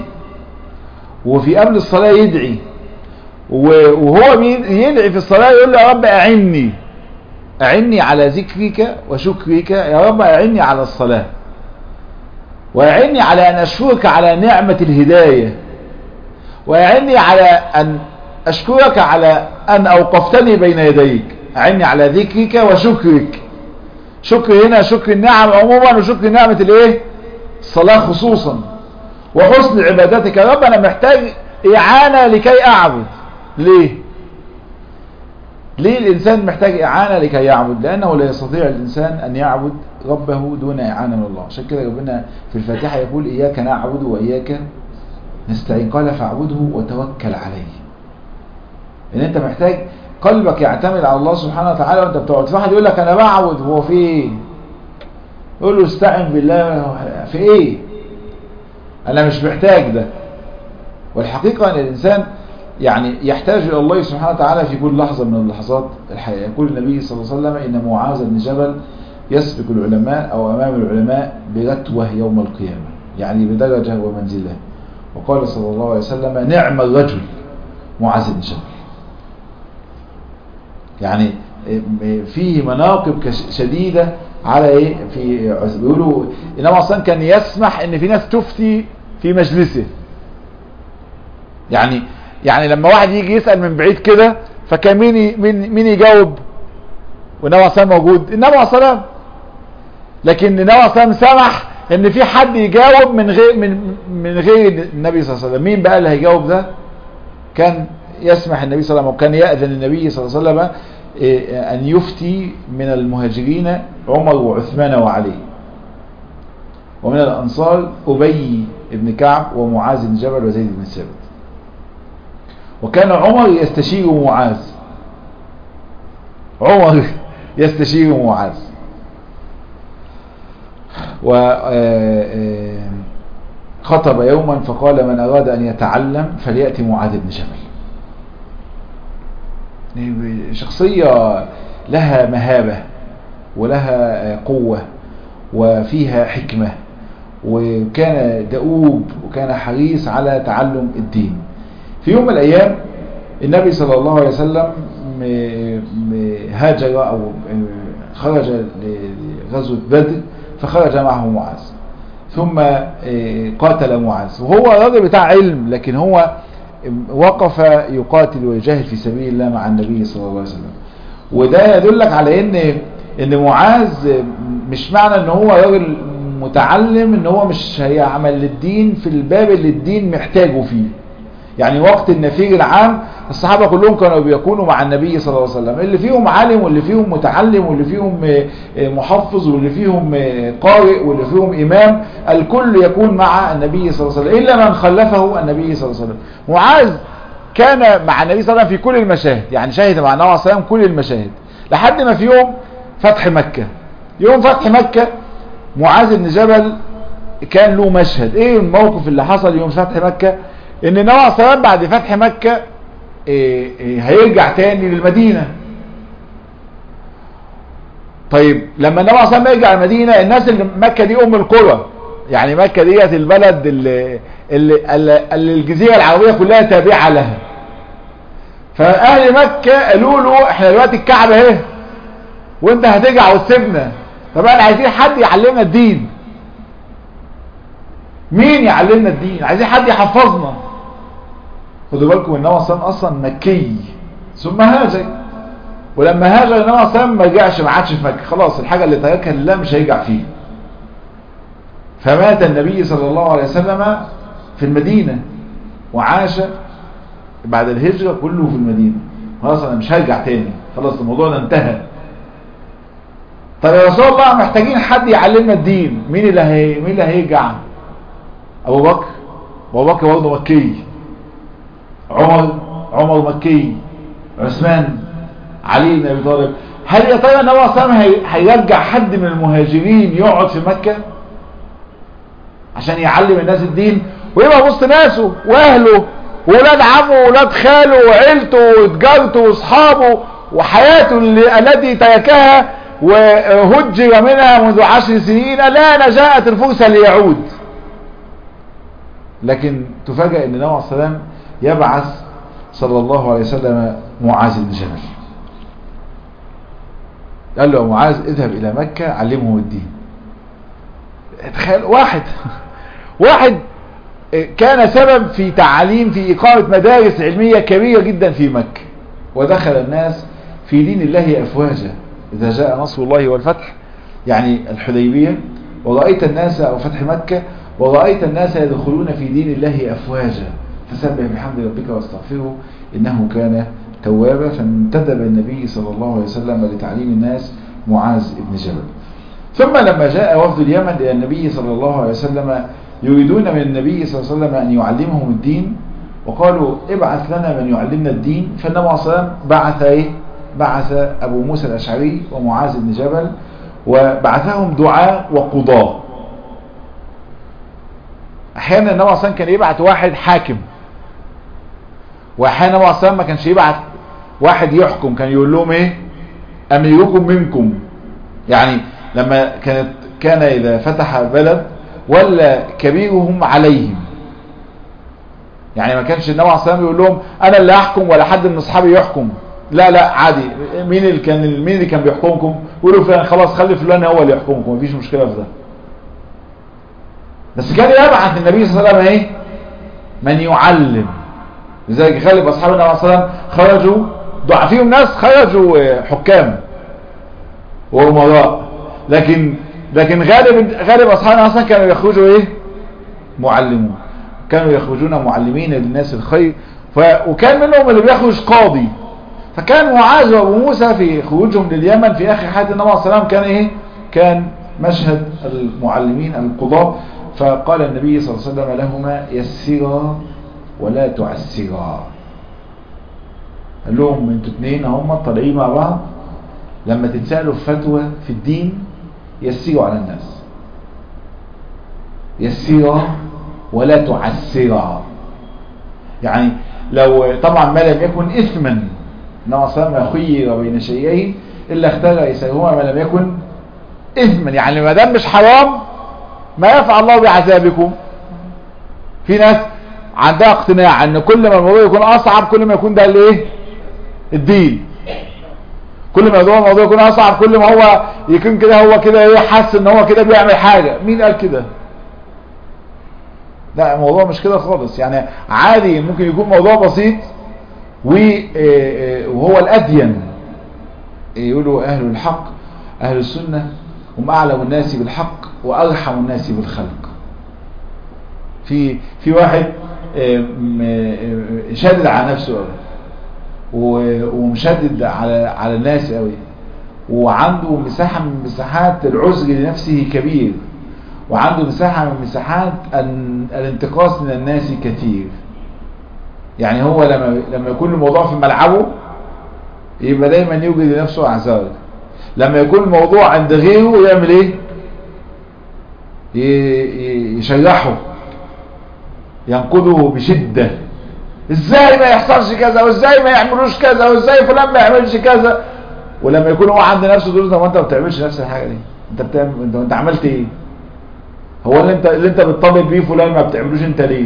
وفي قبل الصلاة يدعي وهو يدعي في الصلاة يقول له يا رب أعني أعني على ذكرك وشكرك يا رب أعني على الصلاة وأعني على أن أشكرك على نعمة الهداية وأعني على أن أشكرك على أن أوقفتني بين يديك أعني على ذكرك وشكرك شكر هنا شكر النعم عموما وشكر نعمة الايه الصلاة خصوصا وحسن عبادتك يا رب انا محتاج اعانة لكي اعبد ليه ليه الانسان محتاج اعانة لكي يعبد لانه لا يستطيع الانسان ان يعبد ربه دون اعانة من الله عشان كده ربنا في الفاتحة يقول اياك نعبد واياك نستعين قال فاعبده وتوكل عليه ان انت محتاج قلبك يعتمد على الله سبحانه وتعالى وانت بتقعد في واحد يقول لك انا بعبد هو في ايه يقول له استعن بالله في ايه انا مش محتاج ده والحقيقة ان الانسان يعني يحتاج الى الله سبحانه وتعالى في كل لحظة من اللحظات الحياة يقول النبي صلى الله عليه وسلم ان معاذ بن جبل يسبق العلماء او امام العلماء برتوة يوم القيامة يعني بدرجة ومنزلة وقال صلى الله عليه وسلم نعم الرجل معاذ بن جبل يعني فيه مناقب شديدة على ايه في بيقولوا انما اصلا كان يسمح ان في ناس تفتي في مجلسه يعني يعني لما واحد يجي يسأل من بعيد كده فكان مين مين مين يجاوب والنبي صلى موجود النبي صلى لكن النبي صلى سمح ان في حد يجاوب من غير من من غير النبي صلى الله عليه وسلم مين بقى اللي هيجاوب ده كان يسمح النبي صلى الله عليه وسلم وكان يأذن النبي صلى الله عليه وسلم أن يفتي من المهاجرين عمر وعثمان وعلي ومن الأنصار أبي بن كعب ومعاذ بن جبل وزيد بن ثابت وكان عمر يستشير معاذ عمر يستشير معاذ وخطب يوما فقال من أراد أن يتعلم فليأتي معاذ بن جبل شخصية لها مهابة ولها قوة وفيها حكمة وكان دؤوب وكان حريص على تعلم الدين في يوم من الأيام النبي صلى الله عليه وسلم هاجر أو خرج لغزوة بدر فخرج معه معاذ ثم قاتل معاذ وهو راجل بتاع علم لكن هو وقف يقاتل ويجاهد في سبيل الله مع النبي صلى الله عليه وسلم وده يدلك على ان ان معاذ مش معنى ان هو راجل متعلم ان هو مش هيعمل للدين في الباب اللي الدين محتاجه فيه يعني وقت النفير العام الصحابة كلهم كانوا بيكونوا مع النبي صلى الله عليه وسلم اللي فيهم عالم واللي فيهم متعلم واللي فيهم محفظ واللي فيهم قارئ واللي فيهم إمام الكل يكون مع النبي صلى الله عليه وسلم إلا من خلفه النبي صلى الله عليه وسلم معاذ كان مع النبي صلى الله عليه وسلم في كل المشاهد يعني شاهد مع النبي صلى الله عليه وسلم كل المشاهد لحد ما في يوم فتح مكة يوم فتح مكة معاذ بن جبل كان له مشهد ايه الموقف اللي حصل يوم فتح مكة ان النبي صلى الله عليه وسلم بعد فتح مكة إيه إيه هيرجع تاني للمدينة طيب لما النبي صلى الله عليه وسلم يرجع المدينة الناس اللي مكة دي ام القرى يعني مكة ديت البلد اللي, اللي, اللي الجزيرة العربية كلها تابعة لها فاهل مكة قالوا له احنا دلوقتي الكعبة اهي وانت هترجع وتسيبنا طب احنا عايزين حد يعلمنا الدين مين يعلمنا الدين عايزين حد يحفظنا خدوا بالكم النبي صلى الله عليه وسلم اصلا مكي ثم هاجر ولما هاجر النبي صلى الله عليه وسلم ما رجعش ما عادش في مكه خلاص الحاجه اللي تركها لله مش هيرجع فيها فمات النبي صلى الله عليه وسلم في المدينه وعاش بعد الهجره كله في المدينه خلاص انا مش هرجع تاني خلاص الموضوع ده انتهى طب يا رسول الله محتاجين حد يعلمنا الدين مين اللي هي مين اللي هيرجع ابو بكر ابو بكر برضه مكي عمر عمر مكي عثمان علي بن ابي طالب هل يا ترى النبي صلى الله عليه وسلم هيرجع حد من المهاجرين يقعد في مكه عشان يعلم الناس الدين ويبقى وسط ناسه واهله وولاد عمه وولاد خاله وعيلته وتجارته واصحابه وحياته اللي التي تركها وهجر منها منذ عشر سنين لا جاءت الفرصة ليعود لكن تفاجأ ان النبي عليه السلام يبعث صلى الله عليه وسلم معاذ بن جبل قال له معاذ اذهب الى مكة علمه الدين تخيل واحد واحد كان سبب في تعليم في إقامة مدارس علمية كبيرة جدا في مكة ودخل الناس في دين الله أفواجا إذا جاء نصر الله والفتح يعني الحديبية ورأيت الناس أو فتح مكة ورأيت الناس يدخلون في دين الله أفواجا فسبح بحمد ربك واستغفره إنه كان توابا فانتدب النبي صلى الله عليه وسلم لتعليم الناس معاذ بن جبل ثم لما جاء وفد اليمن إلى النبي صلى الله عليه وسلم يريدون من النبي صلى الله عليه وسلم أن يعلمهم الدين وقالوا ابعث لنا من يعلمنا الدين فالنبي صلى الله عليه وسلم بعث ايه بعث أبو موسى الأشعري ومعاذ بن جبل وبعثهم دعاء وقضاة أحيانا النبي صلى الله عليه وسلم كان يبعث واحد حاكم وأحيانا النبي صلى الله عليه وسلم ما كانش يبعث واحد يحكم كان يقول لهم ايه أميركم منكم يعني لما كانت كان إذا فتح بلد ولا كبيرهم عليهم يعني ما كانش النبي عليه الصلاه والسلام يقول لهم انا اللي احكم ولا حد من اصحابي يحكم لا لا عادي مين اللي كان مين اللي كان بيحكمكم يقولوا فلان خلاص خلي فلان هو اللي يحكمكم مفيش مشكله في ده بس كان يبعث النبي صلى الله عليه وسلم ايه من يعلم لذلك غالب اصحاب النبي عليه الصلاه والسلام خرجوا ضع فيهم ناس خرجوا حكام وامراء لكن لكن غالب غالب اصحابنا اصلا كانوا يخرجوا ايه معلمون كانوا يخرجون معلمين للناس الخير ف... وكان منهم اللي بيخرج قاضي فكان معاذ وابو موسى في خروجهم لليمن في اخر حياه النبي صلى الله عليه وسلم كان ايه كان مشهد المعلمين القضاء فقال النبي صلى الله عليه وسلم لهما يسرا ولا تعسرا قال لهم انتوا اتنين هم طالعين مع بعض لما تتسألوا في فتوى في الدين يسروا على الناس يسرا ولا تعسرا يعني لو طبعا ما لم يكن اثما انما صلى خير بين شيئين الا اختار يسرهما ما لم يكن اثما يعني ما دام مش حرام ما يفعل الله بعذابكم في ناس عندها اقتناع ان كل ما الموضوع يكون اصعب كل ما يكون ده الايه الدين كل ما الموضوع الموضوع يكون اصعب كل ما هو يكون كده هو كده ايه حاسس ان هو كده بيعمل حاجه مين قال كده لا الموضوع مش كده خالص يعني عادي ممكن يكون موضوع بسيط وهو الادين يقولوا اهل الحق اهل السنه هم اعلم الناس بالحق وارحم الناس بالخلق في في واحد شادد على نفسه قوي ومشدد على على الناس قوي وعنده مساحه من مساحات العذر لنفسه كبير وعنده مساحه من مساحات الانتقاص من الناس كثير يعني هو لما لما يكون الموضوع في ملعبه يبقى دايما يوجد لنفسه اعذار لما يكون الموضوع عند غيره يعمل ايه يشرحه ينقده بشدة ازاي ما يحصلش كذا وازاي ما يعملوش كذا وازاي فلان ما يعملش كذا ولما يكون هو عند نفسه دول طب انت ما بتعملش نفس الحاجه دي انت بتعمل انت, انت عملت ايه هو اللي انت اللي انت بتطالب بيه فلان ما بتعملوش انت ليه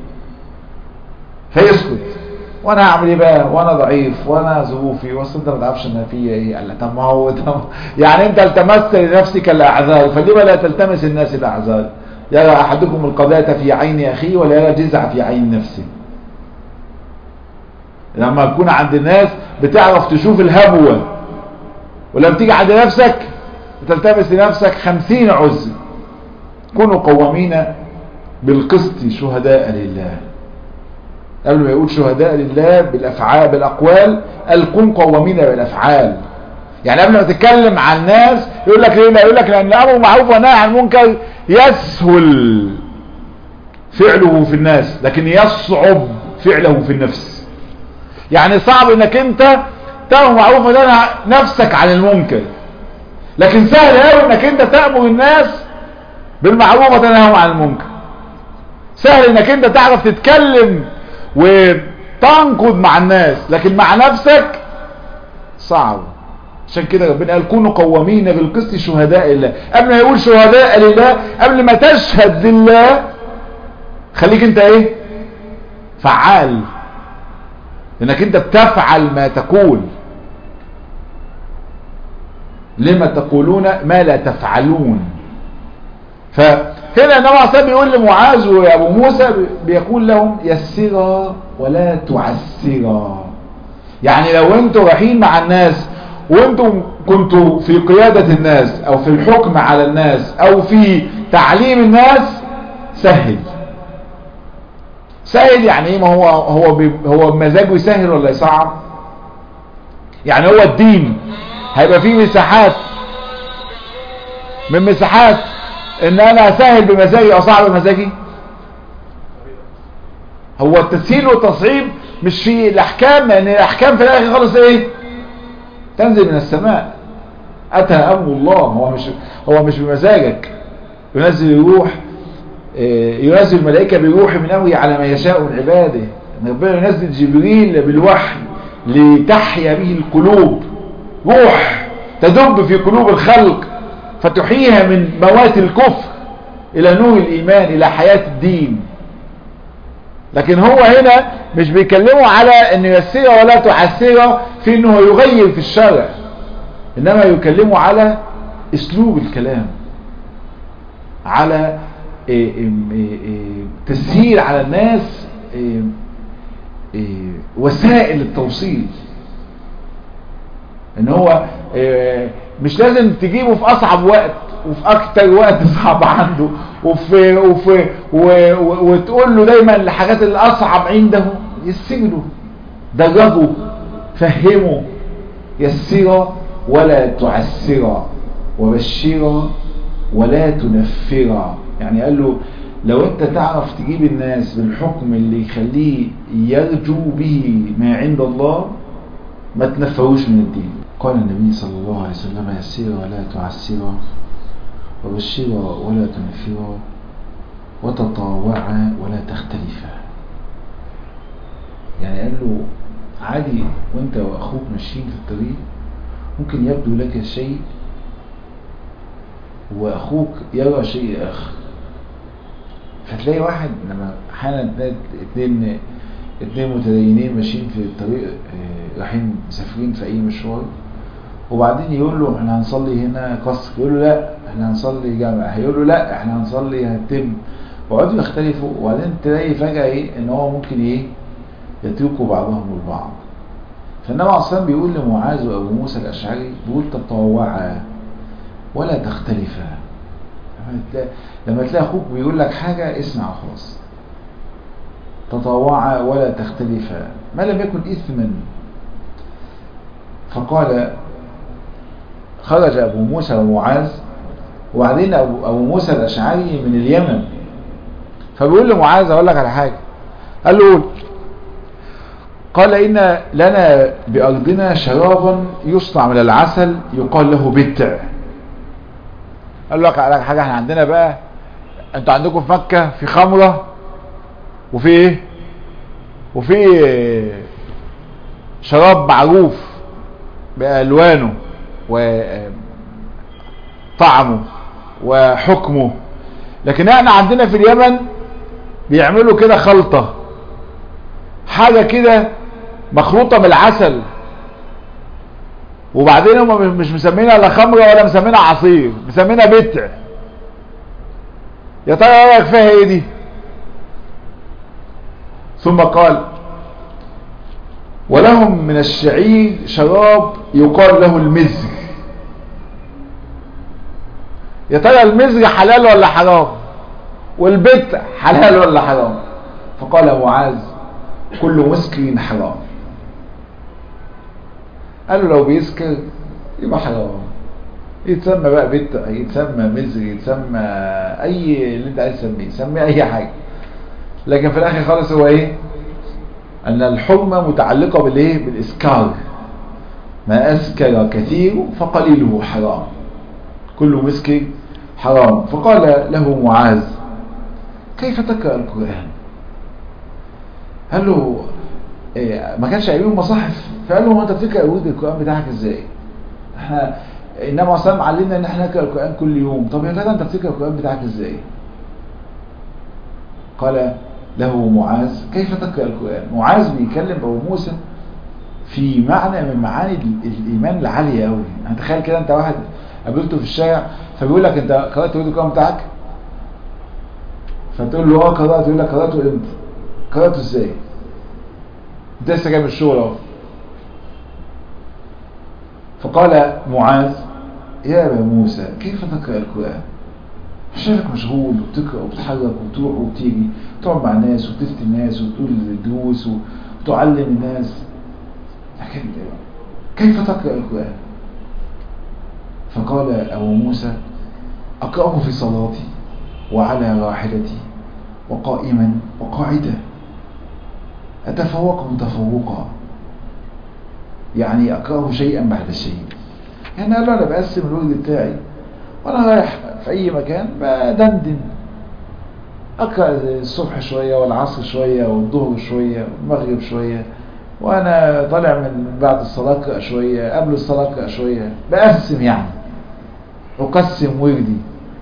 فيسكت وانا هعمل ايه بقى وانا ضعيف وانا ظروفي واصل انت ما تعرفش انا فيا ايه قال طب ما هو طب يعني انت التمست لنفسك الاعذار فلما لا تلتمس الناس الاعذار يرى احدكم القذاة في عين اخيه ولا يرى جزع في عين نفسه لما تكون عند الناس بتعرف تشوف الهبوة ولما تيجي عند نفسك بتلتمس لنفسك خمسين عز كونوا قوامين بالقسط شهداء لله قبل ما يقول شهداء لله بالافعال بالاقوال قال كن قوامين بالافعال يعني قبل ما تتكلم عن الناس يقول لك ليه يقول لك لان الامر معروف والنهي عن المنكر يسهل فعله في الناس لكن يصعب فعله في النفس يعني صعب انك انت تأمر معروف ونهي نفسك عن المنكر لكن سهل قوي انك انت تأمر الناس بالمعروف وتنهاهم عن المنكر سهل انك انت تعرف تتكلم وتنقض مع الناس لكن مع نفسك صعب عشان كده ربنا قال كونوا قوامين بالقسط شهداء لله قبل ما يقول شهداء لله قبل ما تشهد لله خليك انت ايه فعال لانك انت بتفعل ما تقول لما تقولون ما لا تفعلون فهنا النبي عليه بيقول لمعاذ وابو موسى بيقول لهم يسرا ولا تعسرا يعني لو انتوا رايحين مع الناس وانتم كنتوا في قيادة الناس او في الحكم على الناس او في تعليم الناس سهل سهل يعني ايه ما هو هو هو مزاجه يسهل ولا يصعب يعني هو الدين هيبقى فيه مساحات من مساحات ان انا اسهل بمزاجي او صعب بمزاجي هو التسهيل والتصعيب مش في الاحكام لان الاحكام في الاخر خالص ايه تنزل من السماء اتى امر الله هو مش هو مش بمزاجك ينزل الروح ينزل الملائكة بروح من امره على ما يشاء من عباده ربنا ينزل جبريل بالوحي لتحيا به القلوب روح تدب في قلوب الخلق فتحييها من موات الكفر الى نور الايمان الى حياة الدين لكن هو هنا مش بيكلموا على انه يسير ولا تعسر في انه يغير في الشرع انما يكلموا على اسلوب الكلام على تسهيل على الناس وسائل التوصيل ان هو مش لازم تجيبه في اصعب وقت وفي اكتر وقت صعب عنده وفي وفي وتقول له دايما الحاجات الاصعب عنده يسره درجه فهمه يسر ولا تعسر وبشر ولا تنفرا يعني قال له لو انت تعرف تجيب الناس بالحكم اللي يخليه يرجو به ما عند الله ما تنفروش من الدين قال النبي صلى الله عليه وسلم يسيرا ولا تعسرا وبشرا ولا تنفرا وتطاوعا ولا تختلفا يعني قال له عادي وانت واخوك ماشيين في الطريق ممكن يبدو لك شيء واخوك يرى شيء اخر فتلاقي واحد لما احيانا اتنين اتنين متدينين ماشيين في الطريق اه رايحين مسافرين في اي مشوار وبعدين يقول له احنا هنصلي هنا قصر يقول له لا احنا هنصلي جامع هيقول له لا احنا هنصلي هتم وقعدوا يختلفوا وبعدين تلاقي فجأة ايه ان هو ممكن ايه يتركوا بعضهم البعض فالنبي عليه الصلاة بيقول لمعاذ وابو موسى الاشعري بيقول تطوعا ولا تختلفا لما تلاقي, لما تلاقي اخوك بيقول لك حاجة اسمع خلاص تطوعا ولا تختلفا ما لم يكن اثما فقال خرج ابو موسى ومعاذ وبعدين ابو, أبو موسى الاشعري من اليمن فبيقول لمعاذ اقول لك على حاجة قال له قول قال إن لنا بأرضنا شرابا يصنع من العسل يقال له بتع قال لك على حاجة احنا عندنا بقى انتوا عندكم في مكة في خمرة وفي ايه وفي شراب معروف بألوانه وطعمه وحكمه لكن احنا عندنا في اليمن بيعملوا كده خلطة حاجة كده مخلوطة بالعسل وبعدين هم مش مسمينها لا خمرة ولا مسمينها عصير مسمينها بتع يا ترى رايك فيها ايه دي ثم قال ولهم من الشعير شراب يقال له المزر يا ترى المزر حلال ولا حرام والبتع حلال ولا حرام فقال معاذ كل مسكر حرام قال له لو بيسكر يبقى حرام يتسمى بقى بتع يتسمى مزر يتسمى اي اللي انت عايز تسميه سميه اي حاجه لكن في الاخر خالص هو ايه ان الحرمه متعلقه بالايه بالاسكار ما اسكر كثير فقليله حرام كل مسكر حرام فقال له معاذ كيف تقرا القران قال له إيه ما كانش قايلين مصاحف فقال له هو انت بتقرا ورد القران بتاعك ازاي احنا انما اصلا علمنا ان احنا نقرا القران كل يوم طب يا جدع انت بتقرا القران بتاعك ازاي قال له معاذ كيف تقرا القران معاذ بيكلم ابو موسى في معنى من معاني الايمان العاليه قوي يعني تخيل كده انت واحد قابلته في الشارع فبيقول لك انت قرات ورد القران بتاعك فتقول له اه قرات يقول لك قراته امتى قراته ازاي انت لسه جاي من الشغل اهو فقال معاذ يا ابا موسى كيف تقرا القران شايفك مشغول وبتقرا وبتتحرك وبتروح وبتيجي تقعد مع الناس وتفتي الناس وتقول دروس وتعلم الناس لكن كيف تقرا القران فقال ابو موسى اقراه في صلاتي وعلى راحلتي وقائما وقاعدا أتفوق متفوقا يعني أقرأه شيئا بعد شيء يعني قال له أنا بقسم الورد بتاعي وأنا رايح في أي مكان بدندن أقرأ الصبح شوية والعصر شوية والظهر شوية والمغرب شوية وأنا طالع من بعد الصلاة أقرأ شوية قبل الصلاة أقرأ شوية بقسم يعني أقسم وردي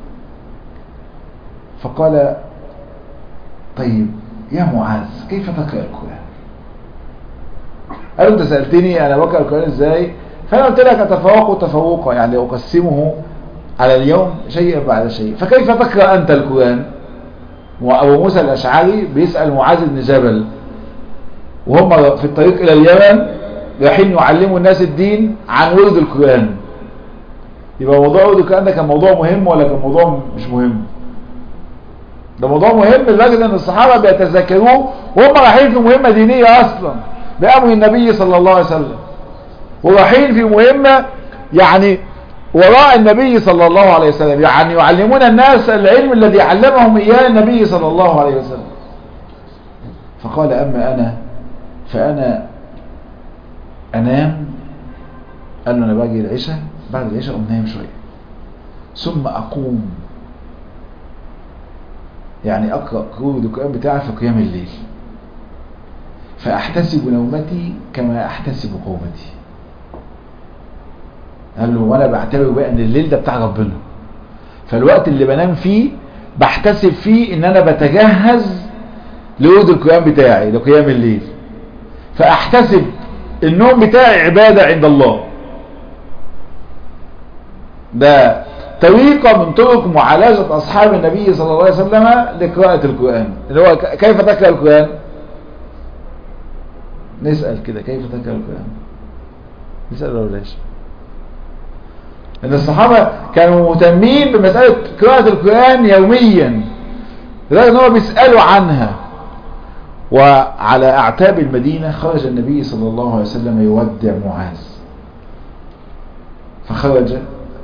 فقال طيب يا معاذ كيف تقرأ القرآن قال انت سألتني انا بقرأ القرآن ازاي فانا قلت لك اتفوق تفوقا يعني اقسمه على اليوم شيء بعد شيء فكيف تقرأ انت القرآن وابو موسى الاشعري بيسأل معاذ بن جبل وهم في الطريق الى اليمن رايحين يعلموا الناس الدين عن ورد القرآن يبقى موضوع ورد القرآن ده كان موضوع مهم ولا كان موضوع مش مهم ده موضوع مهم لدرجة ان الصحابة بيتذكروه وهم رايحين في مهمة دينية اصلا بأمر النبي صلى الله عليه وسلم ورايحين في مهمة يعني وراء النبي صلى الله عليه وسلم يعني يعلمون الناس العلم الذي علمهم إياه النبي صلى الله عليه وسلم فقال أما أنا فأنا أنام قال له أنا باجي العشاء بعد العشاء أقوم نايم شوية ثم أقوم يعني أقرأ قرود القرآن بتاعي في قيام الليل فأحتسب نومتي كما أحتسب قومتي قال له وانا بعتبر بقى ان الليل ده بتاع ربنا فالوقت اللي بنام فيه بحتسب فيه ان انا بتجهز لورود القيام بتاعي لقيام الليل فاحتسب النوم بتاعي عبادة عند الله ده طريقة من طرق معالجة أصحاب النبي صلى الله عليه وسلم لقراءة القرآن اللي هو كيف تقرأ القرآن نسأل كده كيف تقرأ القرآن نسأل ولا ليش ان الصحابة كانوا مهتمين بمسألة قراءة القرآن يوميا لذلك ان هو بيسألوا عنها وعلى اعتاب المدينة خرج النبي صلى الله عليه وسلم يودع معاذ فخرج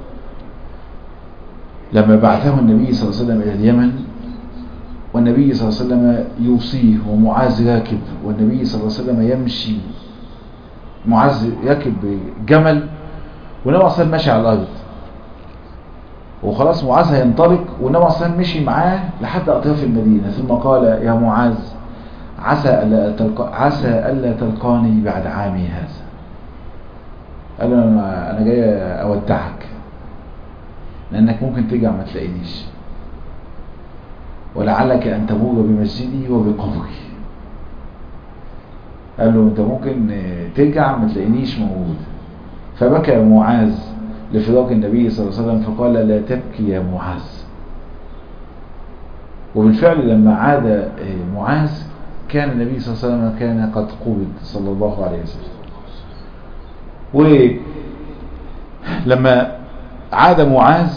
لما بعثه النبي صلى الله عليه وسلم الى اليمن والنبي صلى الله عليه وسلم يوصيه ومعاذ راكب والنبي صلى الله عليه وسلم يمشي معاذ يركب بجمل والنبي صلى الله ماشي على الارض وخلاص معاذ هينطلق والنبي صلى الله مشي معاه لحد اطراف المدينه ثم قال يا معاذ عسى الا تلقى عسى الا تلقاني بعد عامي هذا قال له انا انا جاي اودعك لانك ممكن ترجع ما تلاقينيش ولعلك ان تمر بمسجدي وبقبري قال له انت ممكن ترجع ما تلاقينيش موجود فبكى معاذ لفراق النبي صلى الله عليه وسلم فقال لا تبكي يا معاذ وبالفعل لما عاد معاذ كان النبي صلى الله عليه وسلم كان قد قبض صلى الله عليه وسلم ولما عاد معاذ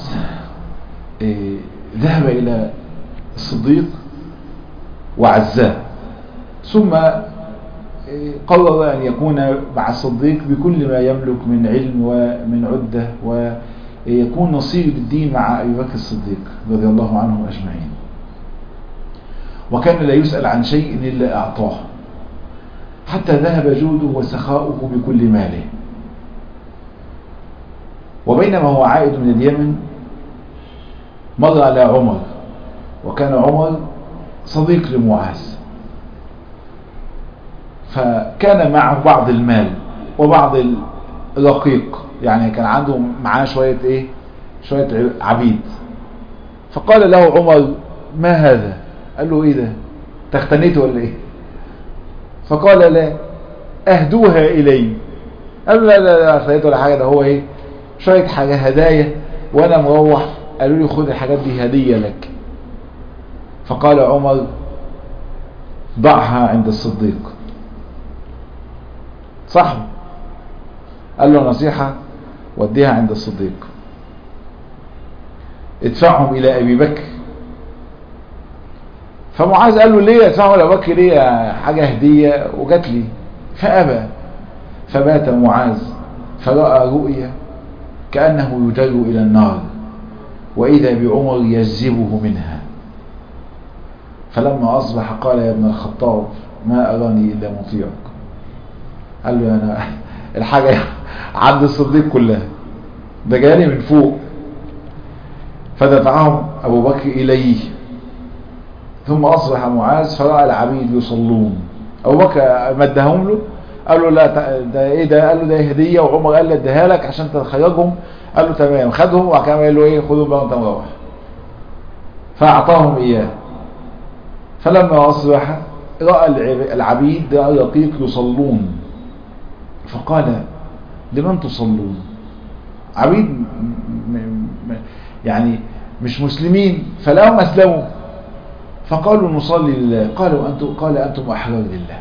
ذهب إلى الصديق وعزاه ثم قرر أن يكون مع الصديق بكل ما يملك من علم ومن عدة ويكون نصير الدين مع أبي بكر الصديق رضي الله عنهم أجمعين وكان لا يسأل عن شيء إلا أعطاه حتى ذهب جوده وسخاؤه بكل ماله وبينما هو عائد من اليمن مر على عمر وكان عمر صديق لمعاذ فكان معه بعض المال وبعض الرقيق يعني كان عنده معاه شوية ايه شوية عبيد فقال له عمر ما هذا قال له ايه ده تختنيته ولا ايه فقال لا اهدوها الي قال له لا لا لا اختنيته ولا حاجة ده هو ايه شوية حاجة هدايا وانا مروح قالوا لي خد الحاجات دي هدية لك فقال عمر ضعها عند الصديق صاحبه قال له نصيحة وديها عند الصديق ادفعهم الى ابي بكر فمعاذ قال له ليه ادفعهم الى ابي بكر ليه حاجة هدية وجات لي فابى فبات معاذ فرأى رؤيا كأنه يجر الى النار واذا بعمر يجذبه منها فلما اصبح قال يا ابن الخطاب ما اراني الا مطيعك قال له انا الحاجة عند الصديق كلها ده جالي من فوق فدفعهم ابو بكر اليه ثم اصبح معاذ فرأى العبيد يصلون ابو بكر مدهم له قال له لا ده ايه ده قال له ده هديه وعمر قال له اديها لك عشان تخرجهم قال له تمام خدهم وبعد كده قال له ايه خدهم بقى وانت مروح فاعطاهم اياه فلما اصبح راى العبيد راى رقيق يصلون فقال لمن تصلون عبيد م م يعني مش مسلمين فلهم اسلموا فقالوا نصلي لله قالوا أنتم قال أنتم أحرار لله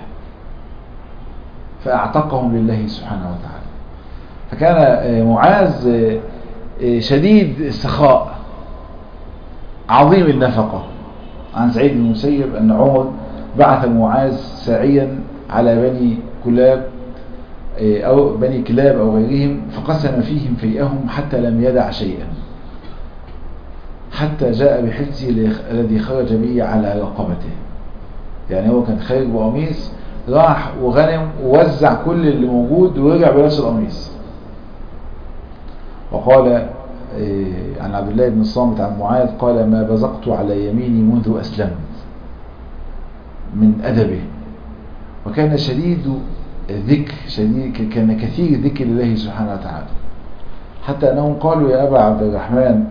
فأعتقهم لله سبحانه وتعالى فكان معاذ شديد السخاء عظيم النفقة عن سعيد بن المسيب أن عمر بعث معاذ ساعيا على بني كلاب أو بني كلاب أو غيرهم فقسم فيهم فيئهم حتى لم يدع شيئا حتى جاء بحلسه الذي خرج به على رقبته يعني هو كان خارج بقميص راح وغنم ووزع كل اللي موجود ورجع بنفس القميص وقال عن عبد الله بن الصامت عن معاذ قال ما بزقت على يميني منذ أسلمت من أدبه وكان شديد ذكر شديد كان كثير ذكر الله سبحانه وتعالى حتى أنهم قالوا يا أبا عبد الرحمن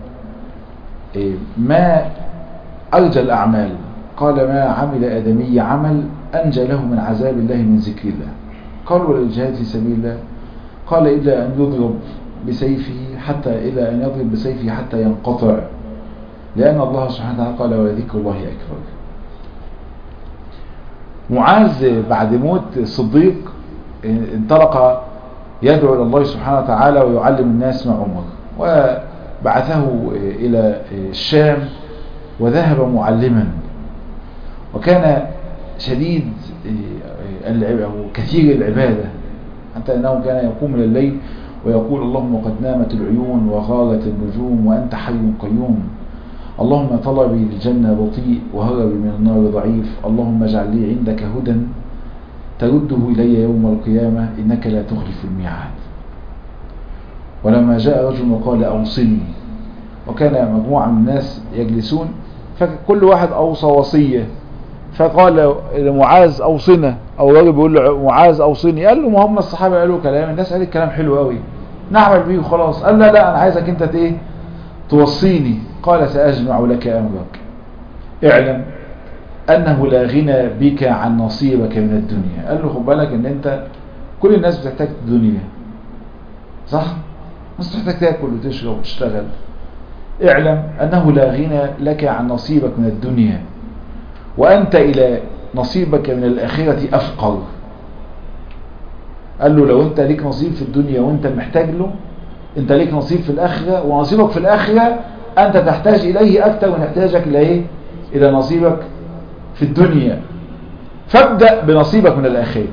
ما أرجى الأعمال قال ما عمل آدمي عمل أنجى له من عذاب الله من ذكر الله قال والجهاد في سبيل الله قال إلا أن يضرب بسيفه حتى إلى أن يضرب بسيفه حتى ينقطع لأن الله سبحانه وتعالى قال وذكر الله أكبر معاذ بعد موت الصديق انطلق يدعو إلى الله سبحانه وتعالى ويعلم الناس مع عمر وبعثه إلى الشام وذهب معلما وكان شديد كثير العبادة حتى أنه كان يقوم من الليل ويقول اللهم قد نامت العيون وغارت النجوم وأنت حي قيوم اللهم طلبي للجنة بطيء وهربي من النار ضعيف اللهم اجعل لي عندك هدى ترده إلي يوم القيامة إنك لا تخلف الميعاد ولما جاء رجل وقال أوصني وكان مجموعة من الناس يجلسون فكل واحد أوصى وصية فقال لمعاذ أوصنا أو راجل بيقول له معاذ أوصني قال له ما هم الصحابة قالوا كلام الناس قالت كلام حلو قوي نعمل بيه وخلاص قال لا لا أنا عايزك أنت ايه توصيني قال سأجمع لك أمرك اعلم أنه لا غنى بك عن نصيبك من الدنيا قال له خد بالك أن أنت كل الناس بتحتاج الدنيا صح؟ الناس بتحتاج تاكل وتشرب وتشتغل اعلم أنه لا غنى لك عن نصيبك من الدنيا وأنت إلى نصيبك من الآخرة أفقر قال له لو أنت ليك نصيب في الدنيا وأنت محتاج له أنت ليك نصيب في الآخرة ونصيبك في الآخرة أنت تحتاج إليه أكثر من احتاجك إليه إلى نصيبك في الدنيا فابدأ بنصيبك من الآخرة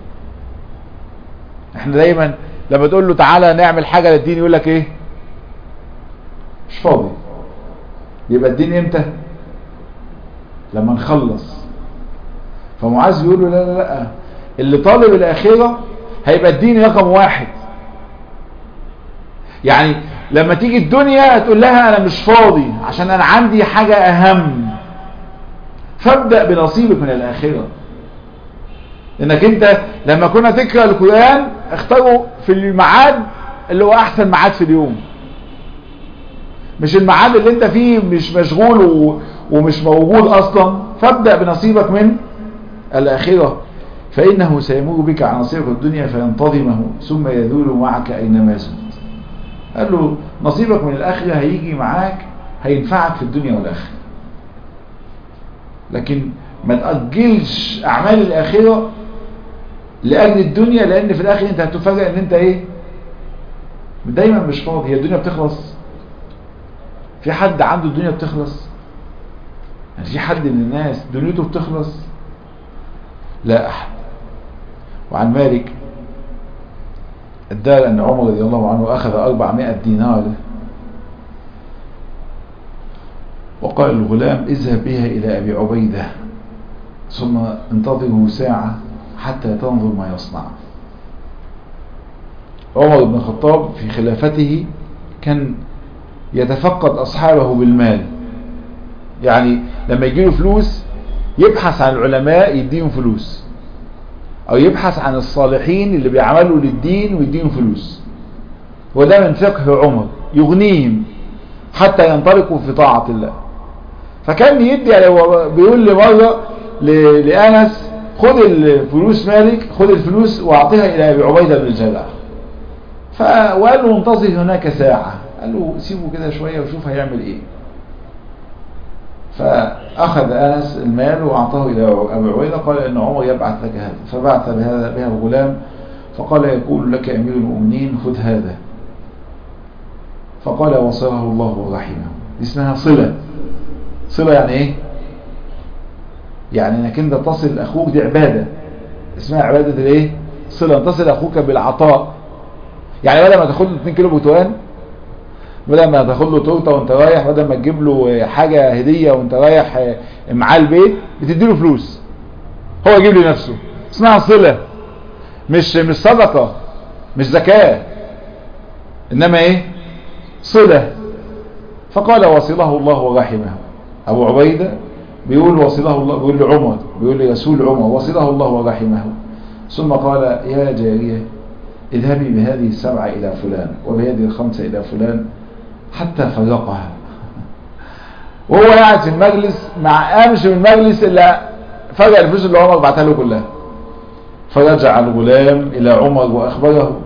احنا دايما لما تقول له تعالى نعمل حاجة للدين يقول لك ايه مش فاضي يبقى الدين امتى لما نخلص فمعاذ يقول له لا لا لا اللي طالب الآخرة هيبقى الدين رقم واحد يعني لما تيجي الدنيا هتقول لها انا مش فاضي عشان انا عندي حاجة اهم فابدأ بنصيبك من الاخرة انك انت لما كنا تقرأ القرآن اختاروا في الميعاد اللي هو احسن ميعاد في اليوم مش الميعاد اللي انت فيه مش مشغول و... ومش موجود اصلا فابدأ بنصيبك من الاخرة فانه سيمر بك عن نصيبك الدنيا فينتظمه ثم يذول معك اينما زلت قال له نصيبك من الآخرة هيجي معاك هينفعك في الدنيا والآخرة لكن ما تأجلش أعمال الآخرة لأجل الدنيا لأن في الآخر أنت هتفاجئ أن أنت إيه دايما مش فاضي هي الدنيا بتخلص في حد عنده الدنيا بتخلص يعني في حد من الناس دنيته بتخلص لا أحد وعن مالك ادعى أن عمر رضي الله عنه أخذ 400 دينار وقال الغلام اذهب بها إلى أبي عبيدة ثم انتظره ساعة حتى تنظر ما يصنع عمر بن الخطاب في خلافته كان يتفقد أصحابه بالمال يعني لما يجيله فلوس يبحث عن العلماء يديهم فلوس او يبحث عن الصالحين اللي بيعملوا للدين ويديهم فلوس وده من فقه عمر يغنيهم حتى ينطلقوا في طاعة الله فكان يدي بيقول لي مرة لأنس خد الفلوس مالك خد الفلوس واعطيها إلى أبي عبيدة بن الجراح فقال له انتظر هناك ساعة قال له سيبه كده شوية وشوف هيعمل ايه فأخذ أنس المال وأعطاه إلى أبي عبيدة قال إن عمر يبعث لك هذا فبعث بهذا بها الغلام فقال يقول لك أمير المؤمنين خذ هذا فقال وصله الله ورحمه دي اسمها صلة صلة يعني ايه يعني انك انت تصل اخوك دي عبادة اسمها عبادة الايه صلة أن تصل أخوك بالعطاء يعني بدل ما تاخد له 2 كيلو برتقال بدل ما تاخد له تورته وانت رايح بدل ما تجيب له حاجة هدية وانت رايح معاه البيت بتدي له فلوس هو يجيب لي نفسه اسمها صلة مش مش صدقة مش زكاة انما ايه صلة فقال وصله الله ورحمه ابو عبيدة بيقول وصله الله بيقول لعمر بيقول لرسول عمر وصله الله ورحمه ثم قال يا جارية اذهبي بهذه السبعة الى فلان وبهذه الخمسة الى فلان حتى فرقها وهو قاعد في المجلس مع قامش من المجلس الا فجأة الفلوس اللي عمر بعتها له كلها فرجع الغلام إلى عمر وأخبره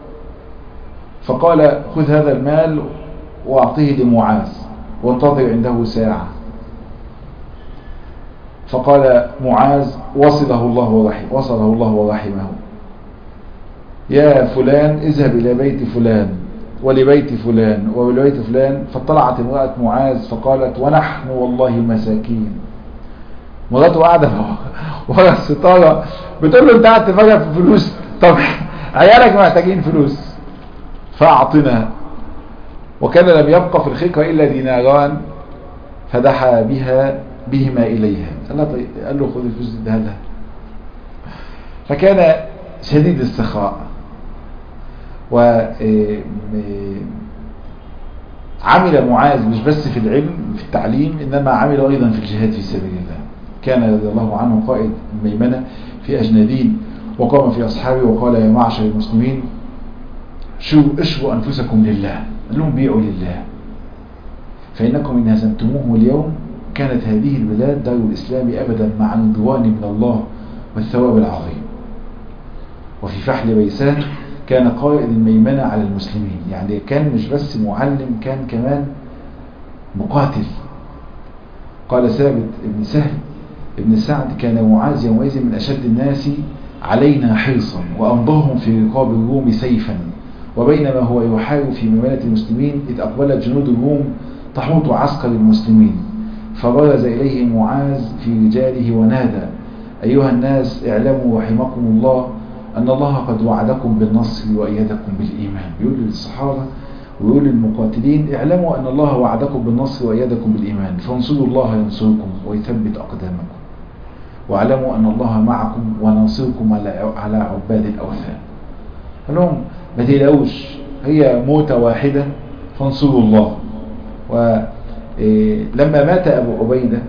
فقال خذ هذا المال وأعطيه لمعاذ وانتظر عنده ساعة فقال معاذ وصله الله ورحمه وصله الله ورحمه يا فلان اذهب إلى بيت فلان ولبيت فلان ولبيت فلان فاطلعت امرأة معاذ فقالت ونحن والله مساكين مراته قاعدة ورا الستارة بتقول له انت قاعد تفرق في فلوس طب عيالك محتاجين فلوس فاعطنا وكان لم يبقى في الخيكة إلا ديناران فدحى بها بهما إليها قال له خذ الفلوس دي هذا فكان شديد السخاء و عمل معاذ مش بس في العلم في التعليم إنما عمل أيضا في الجهاد في سبيل الله كان رضي الله عنه قائد ميمنة في أجنادين وقام في أصحابه وقال يا معشر المسلمين شو اشروا أنفسكم لله قال لهم بيعوا لله فإنكم إن هزمتموه اليوم كانت هذه البلاد دار الإسلام أبدا مع الرضوان من الله والثواب العظيم وفي فحل بيسان كان قائد الميمنة على المسلمين يعني كان مش بس معلم كان كمان مقاتل قال ثابت ابن سهل ابن سعد كان معاذ يومئذ من أشد الناس علينا حرصا وأمضاهم في رقاب الروم سيفا وبينما هو يحارب في ممالة المسلمين إذ أقبلت جنود الروم تحوط عسكر المسلمين فبرز إليه معاذ في رجاله ونادى أيها الناس اعلموا رحمكم الله أن الله قد وعدكم بالنصر وأيدكم بالإيمان بيقول للصحابة ويقول للمقاتلين اعلموا أن الله وعدكم بالنصر وأيدكم بالإيمان فانصروا الله ينصركم ويثبت أقدامكم واعلموا أن الله معكم وناصركم على عباد الأوثان قال لهم ما تقلقوش هي موتة واحدة فانصروا الله ولما مات أبو عبيدة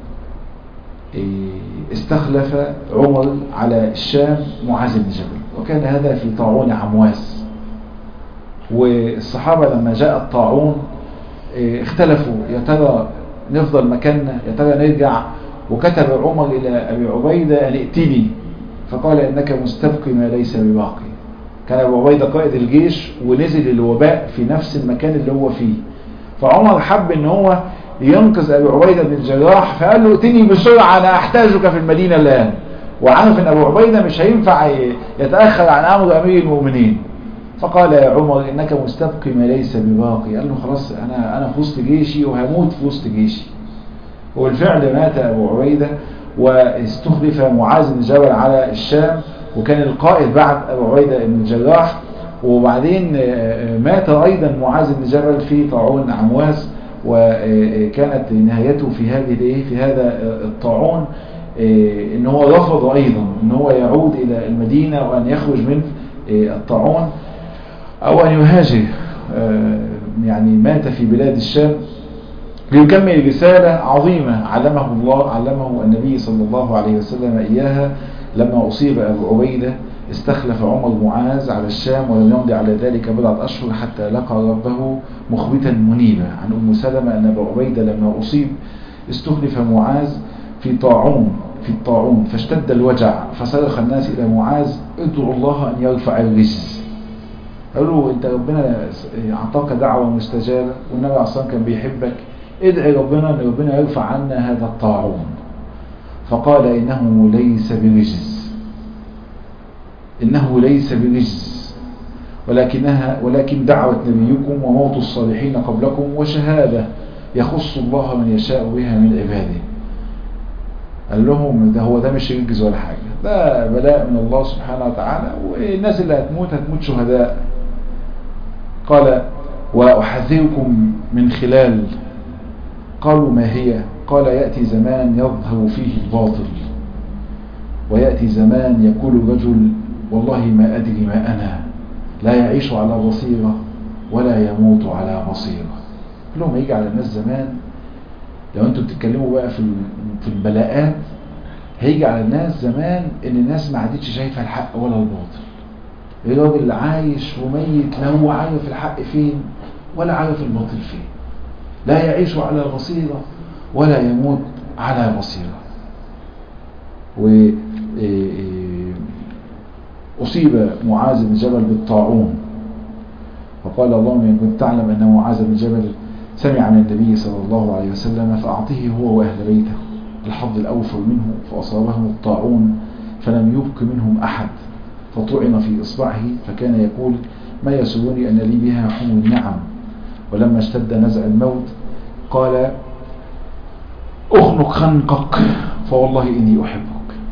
استخلف عمر على الشام معاذ بن جبل وكان هذا في طاعون عمواس والصحابة لما جاء الطاعون اختلفوا يا ترى نفضل مكاننا يا ترى نرجع وكتب عمر إلى أبي عبيدة أن ائتني فقال إنك مستبقي ما ليس بباقي كان أبو عبيدة قائد الجيش ونزل الوباء في نفس المكان اللي هو فيه فعمر حب ان هو ينقذ أبي عبيدة بن الجراح فقال له ائتني بسرعة أنا أحتاجك في المدينة الآن وعارف ان أبو عبيدة مش هينفع يتأخر عن أمر أمير المؤمنين فقال يا عمر إنك مستبقي ما ليس بباقي قال له خلاص أنا, أنا في وسط جيشي وهموت في وسط جيشي وبالفعل مات أبو عبيدة واستخلف معاذ بن جبل على الشام وكان القائد بعد أبو عبيدة بن الجراح وبعدين مات أيضا معاذ بن جبل في طاعون عمواس وكانت نهايته في هذه في هذا الطاعون ان هو رفض ايضا ان هو يعود الى المدينة وان يخرج من الطاعون او ان يهاجر يعني مات في بلاد الشام ليكمل رسالة عظيمة علمه الله علمه النبي صلى الله عليه وسلم إياها لما أصيب أبو عبيدة استخلف عمر معاذ على الشام ولم يمضي على ذلك بضعة أشهر حتى لقى ربه مخبتا منيبا عن أم سلمة أن أبو عبيدة لما أصيب استخلف معاذ في طاعون في الطاعون فاشتد الوجع فصرخ الناس إلى معاذ ادعوا الله أن يرفع الرجز قالوا انت ربنا اعطاك دعوة مستجابة والنبي عليه الصلاة كان بيحبك ادعي ربنا ان ربنا يرفع عنا هذا الطاعون فقال انه ليس برجز انه ليس برجز ولكنها ولكن دعوة نبيكم وموت الصالحين قبلكم وشهادة يخص الله من يشاء بها من عباده قال لهم ده هو ده مش رجز ولا حاجة ده بلاء من الله سبحانه وتعالى والناس اللي هتموت هتموت شهداء قال وأحذركم من خلال قالوا ما هي قال يأتي زمان يظهر فيه الباطل ويأتي زمان يقول الرجل والله ما أدري ما أنا لا يعيش على بصيرة ولا يموت على بصيرة كلهم هيجي على الناس زمان لو انتوا بتتكلموا بقى في في البلاءات هيجي على الناس زمان ان الناس ما عادتش شايفه الحق ولا الباطل الراجل عايش وميت لا هو عارف الحق فين ولا عارف الباطل فين لا يعيش على بصيرة ولا يموت على بصيرة و أصيب معاذ بن جبل بالطاعون فقال اللهم إن كنت تعلم أن معاذ بن جبل سمع من النبي صلى الله عليه وسلم فأعطيه هو وأهل بيته الحظ الأوفر منه فأصابهم الطاعون فلم يبق منهم أحد فطعن في إصبعه فكان يقول ما يسرني أن لي بها حمر النعم ولما اشتد نزع الموت قال أخنق خنقك فوالله إني أحبك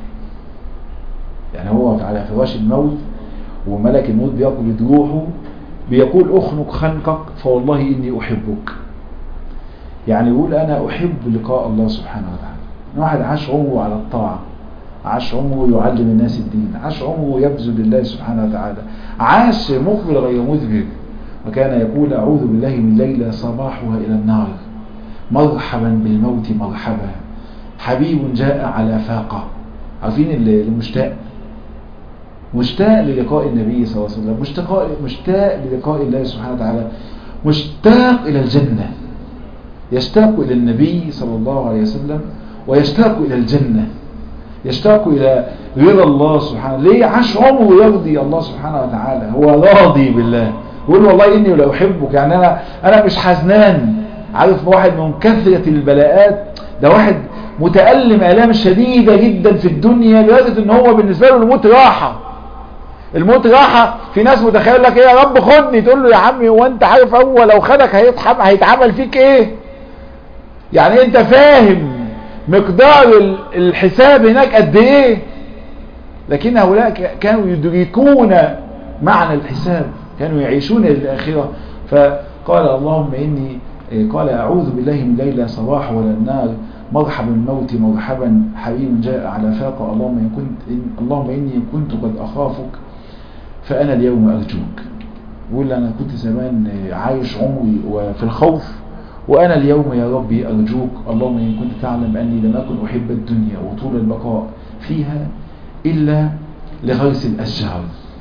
يعني هو على فراش الموت وملك الموت بيأكل روحه بيقول أخنق خنقك فوالله إني أحبك يعني يقول أنا أحب لقاء الله سبحانه وتعالى واحد عاش عمره على الطاعة عاش عمره يعلم الناس الدين عاش عمره يبذل لله سبحانه وتعالى عاش مقبل غير مدبر وكان يقول أعوذ بالله من ليلة صباحها إلى النار مرحبا بالموت مرحبا حبيب جاء على فاقة عارفين المشتاق مشتاق للقاء النبي صلى الله عليه وسلم مشتاق مشتاق للقاء الله سبحانه وتعالى مشتاق إلى الجنة يشتاق إلى النبي صلى الله عليه وسلم ويشتاق إلى الجنة يشتاق إلى رضا الله سبحانه ليه عاش عمره يرضي الله سبحانه وتعالى هو راضي بالله يقول والله إني لا أحبك يعني أنا, أنا مش حزنان عارف واحد من كثرة البلاءات ده واحد متألم آلام شديدة جدا في الدنيا لدرجة ان هو بالنسبة له الموت راحة الموت راحة في ناس متخيل لك ايه يا رب خدني تقول له يا عمي هو انت عارف هو لو خدك هيتحب هيتعمل فيك ايه يعني انت فاهم مقدار الحساب هناك قد ايه لكن هؤلاء كانوا يدركون معنى الحساب كانوا يعيشون للآخرة فقال اللهم إني قال أعوذ بالله من ليلة صباح ولا النار مرحبا الموت مرحبا حبيب جاء على فاقة اللهم إن كنت إن اللهم إني إن كنت قد أخافك فأنا اليوم أرجوك يقول أنا كنت زمان عايش عمري وفي الخوف وأنا اليوم يا ربي أرجوك اللهم إن كنت تعلم أني لم أكن أحب الدنيا وطول البقاء فيها إلا لغرس الأشجار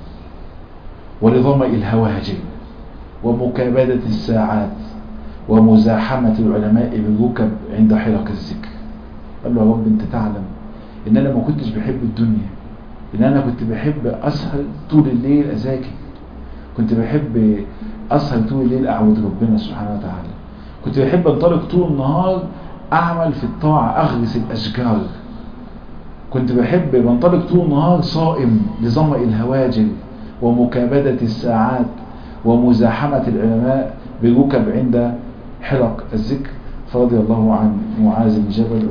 ولظمأ الهواجر ومكابدة الساعات ومزاحمة العلماء بالركب عند حلق الذكر قال له يا رب انت تعلم ان انا ما كنتش بحب الدنيا ان انا كنت بحب اسهر طول الليل اذاكر كنت بحب اسهر طول الليل اعبد ربنا سبحانه وتعالى كنت بحب انطلق طول النهار اعمل في الطاعة اغرس الاشجار كنت بحب بنطلق طول النهار صائم لظمأ الهواجر ومكابدة الساعات ومزاحمة العلماء بالركب عند حلق الذكر فرضي الله عن معاذ بن جبل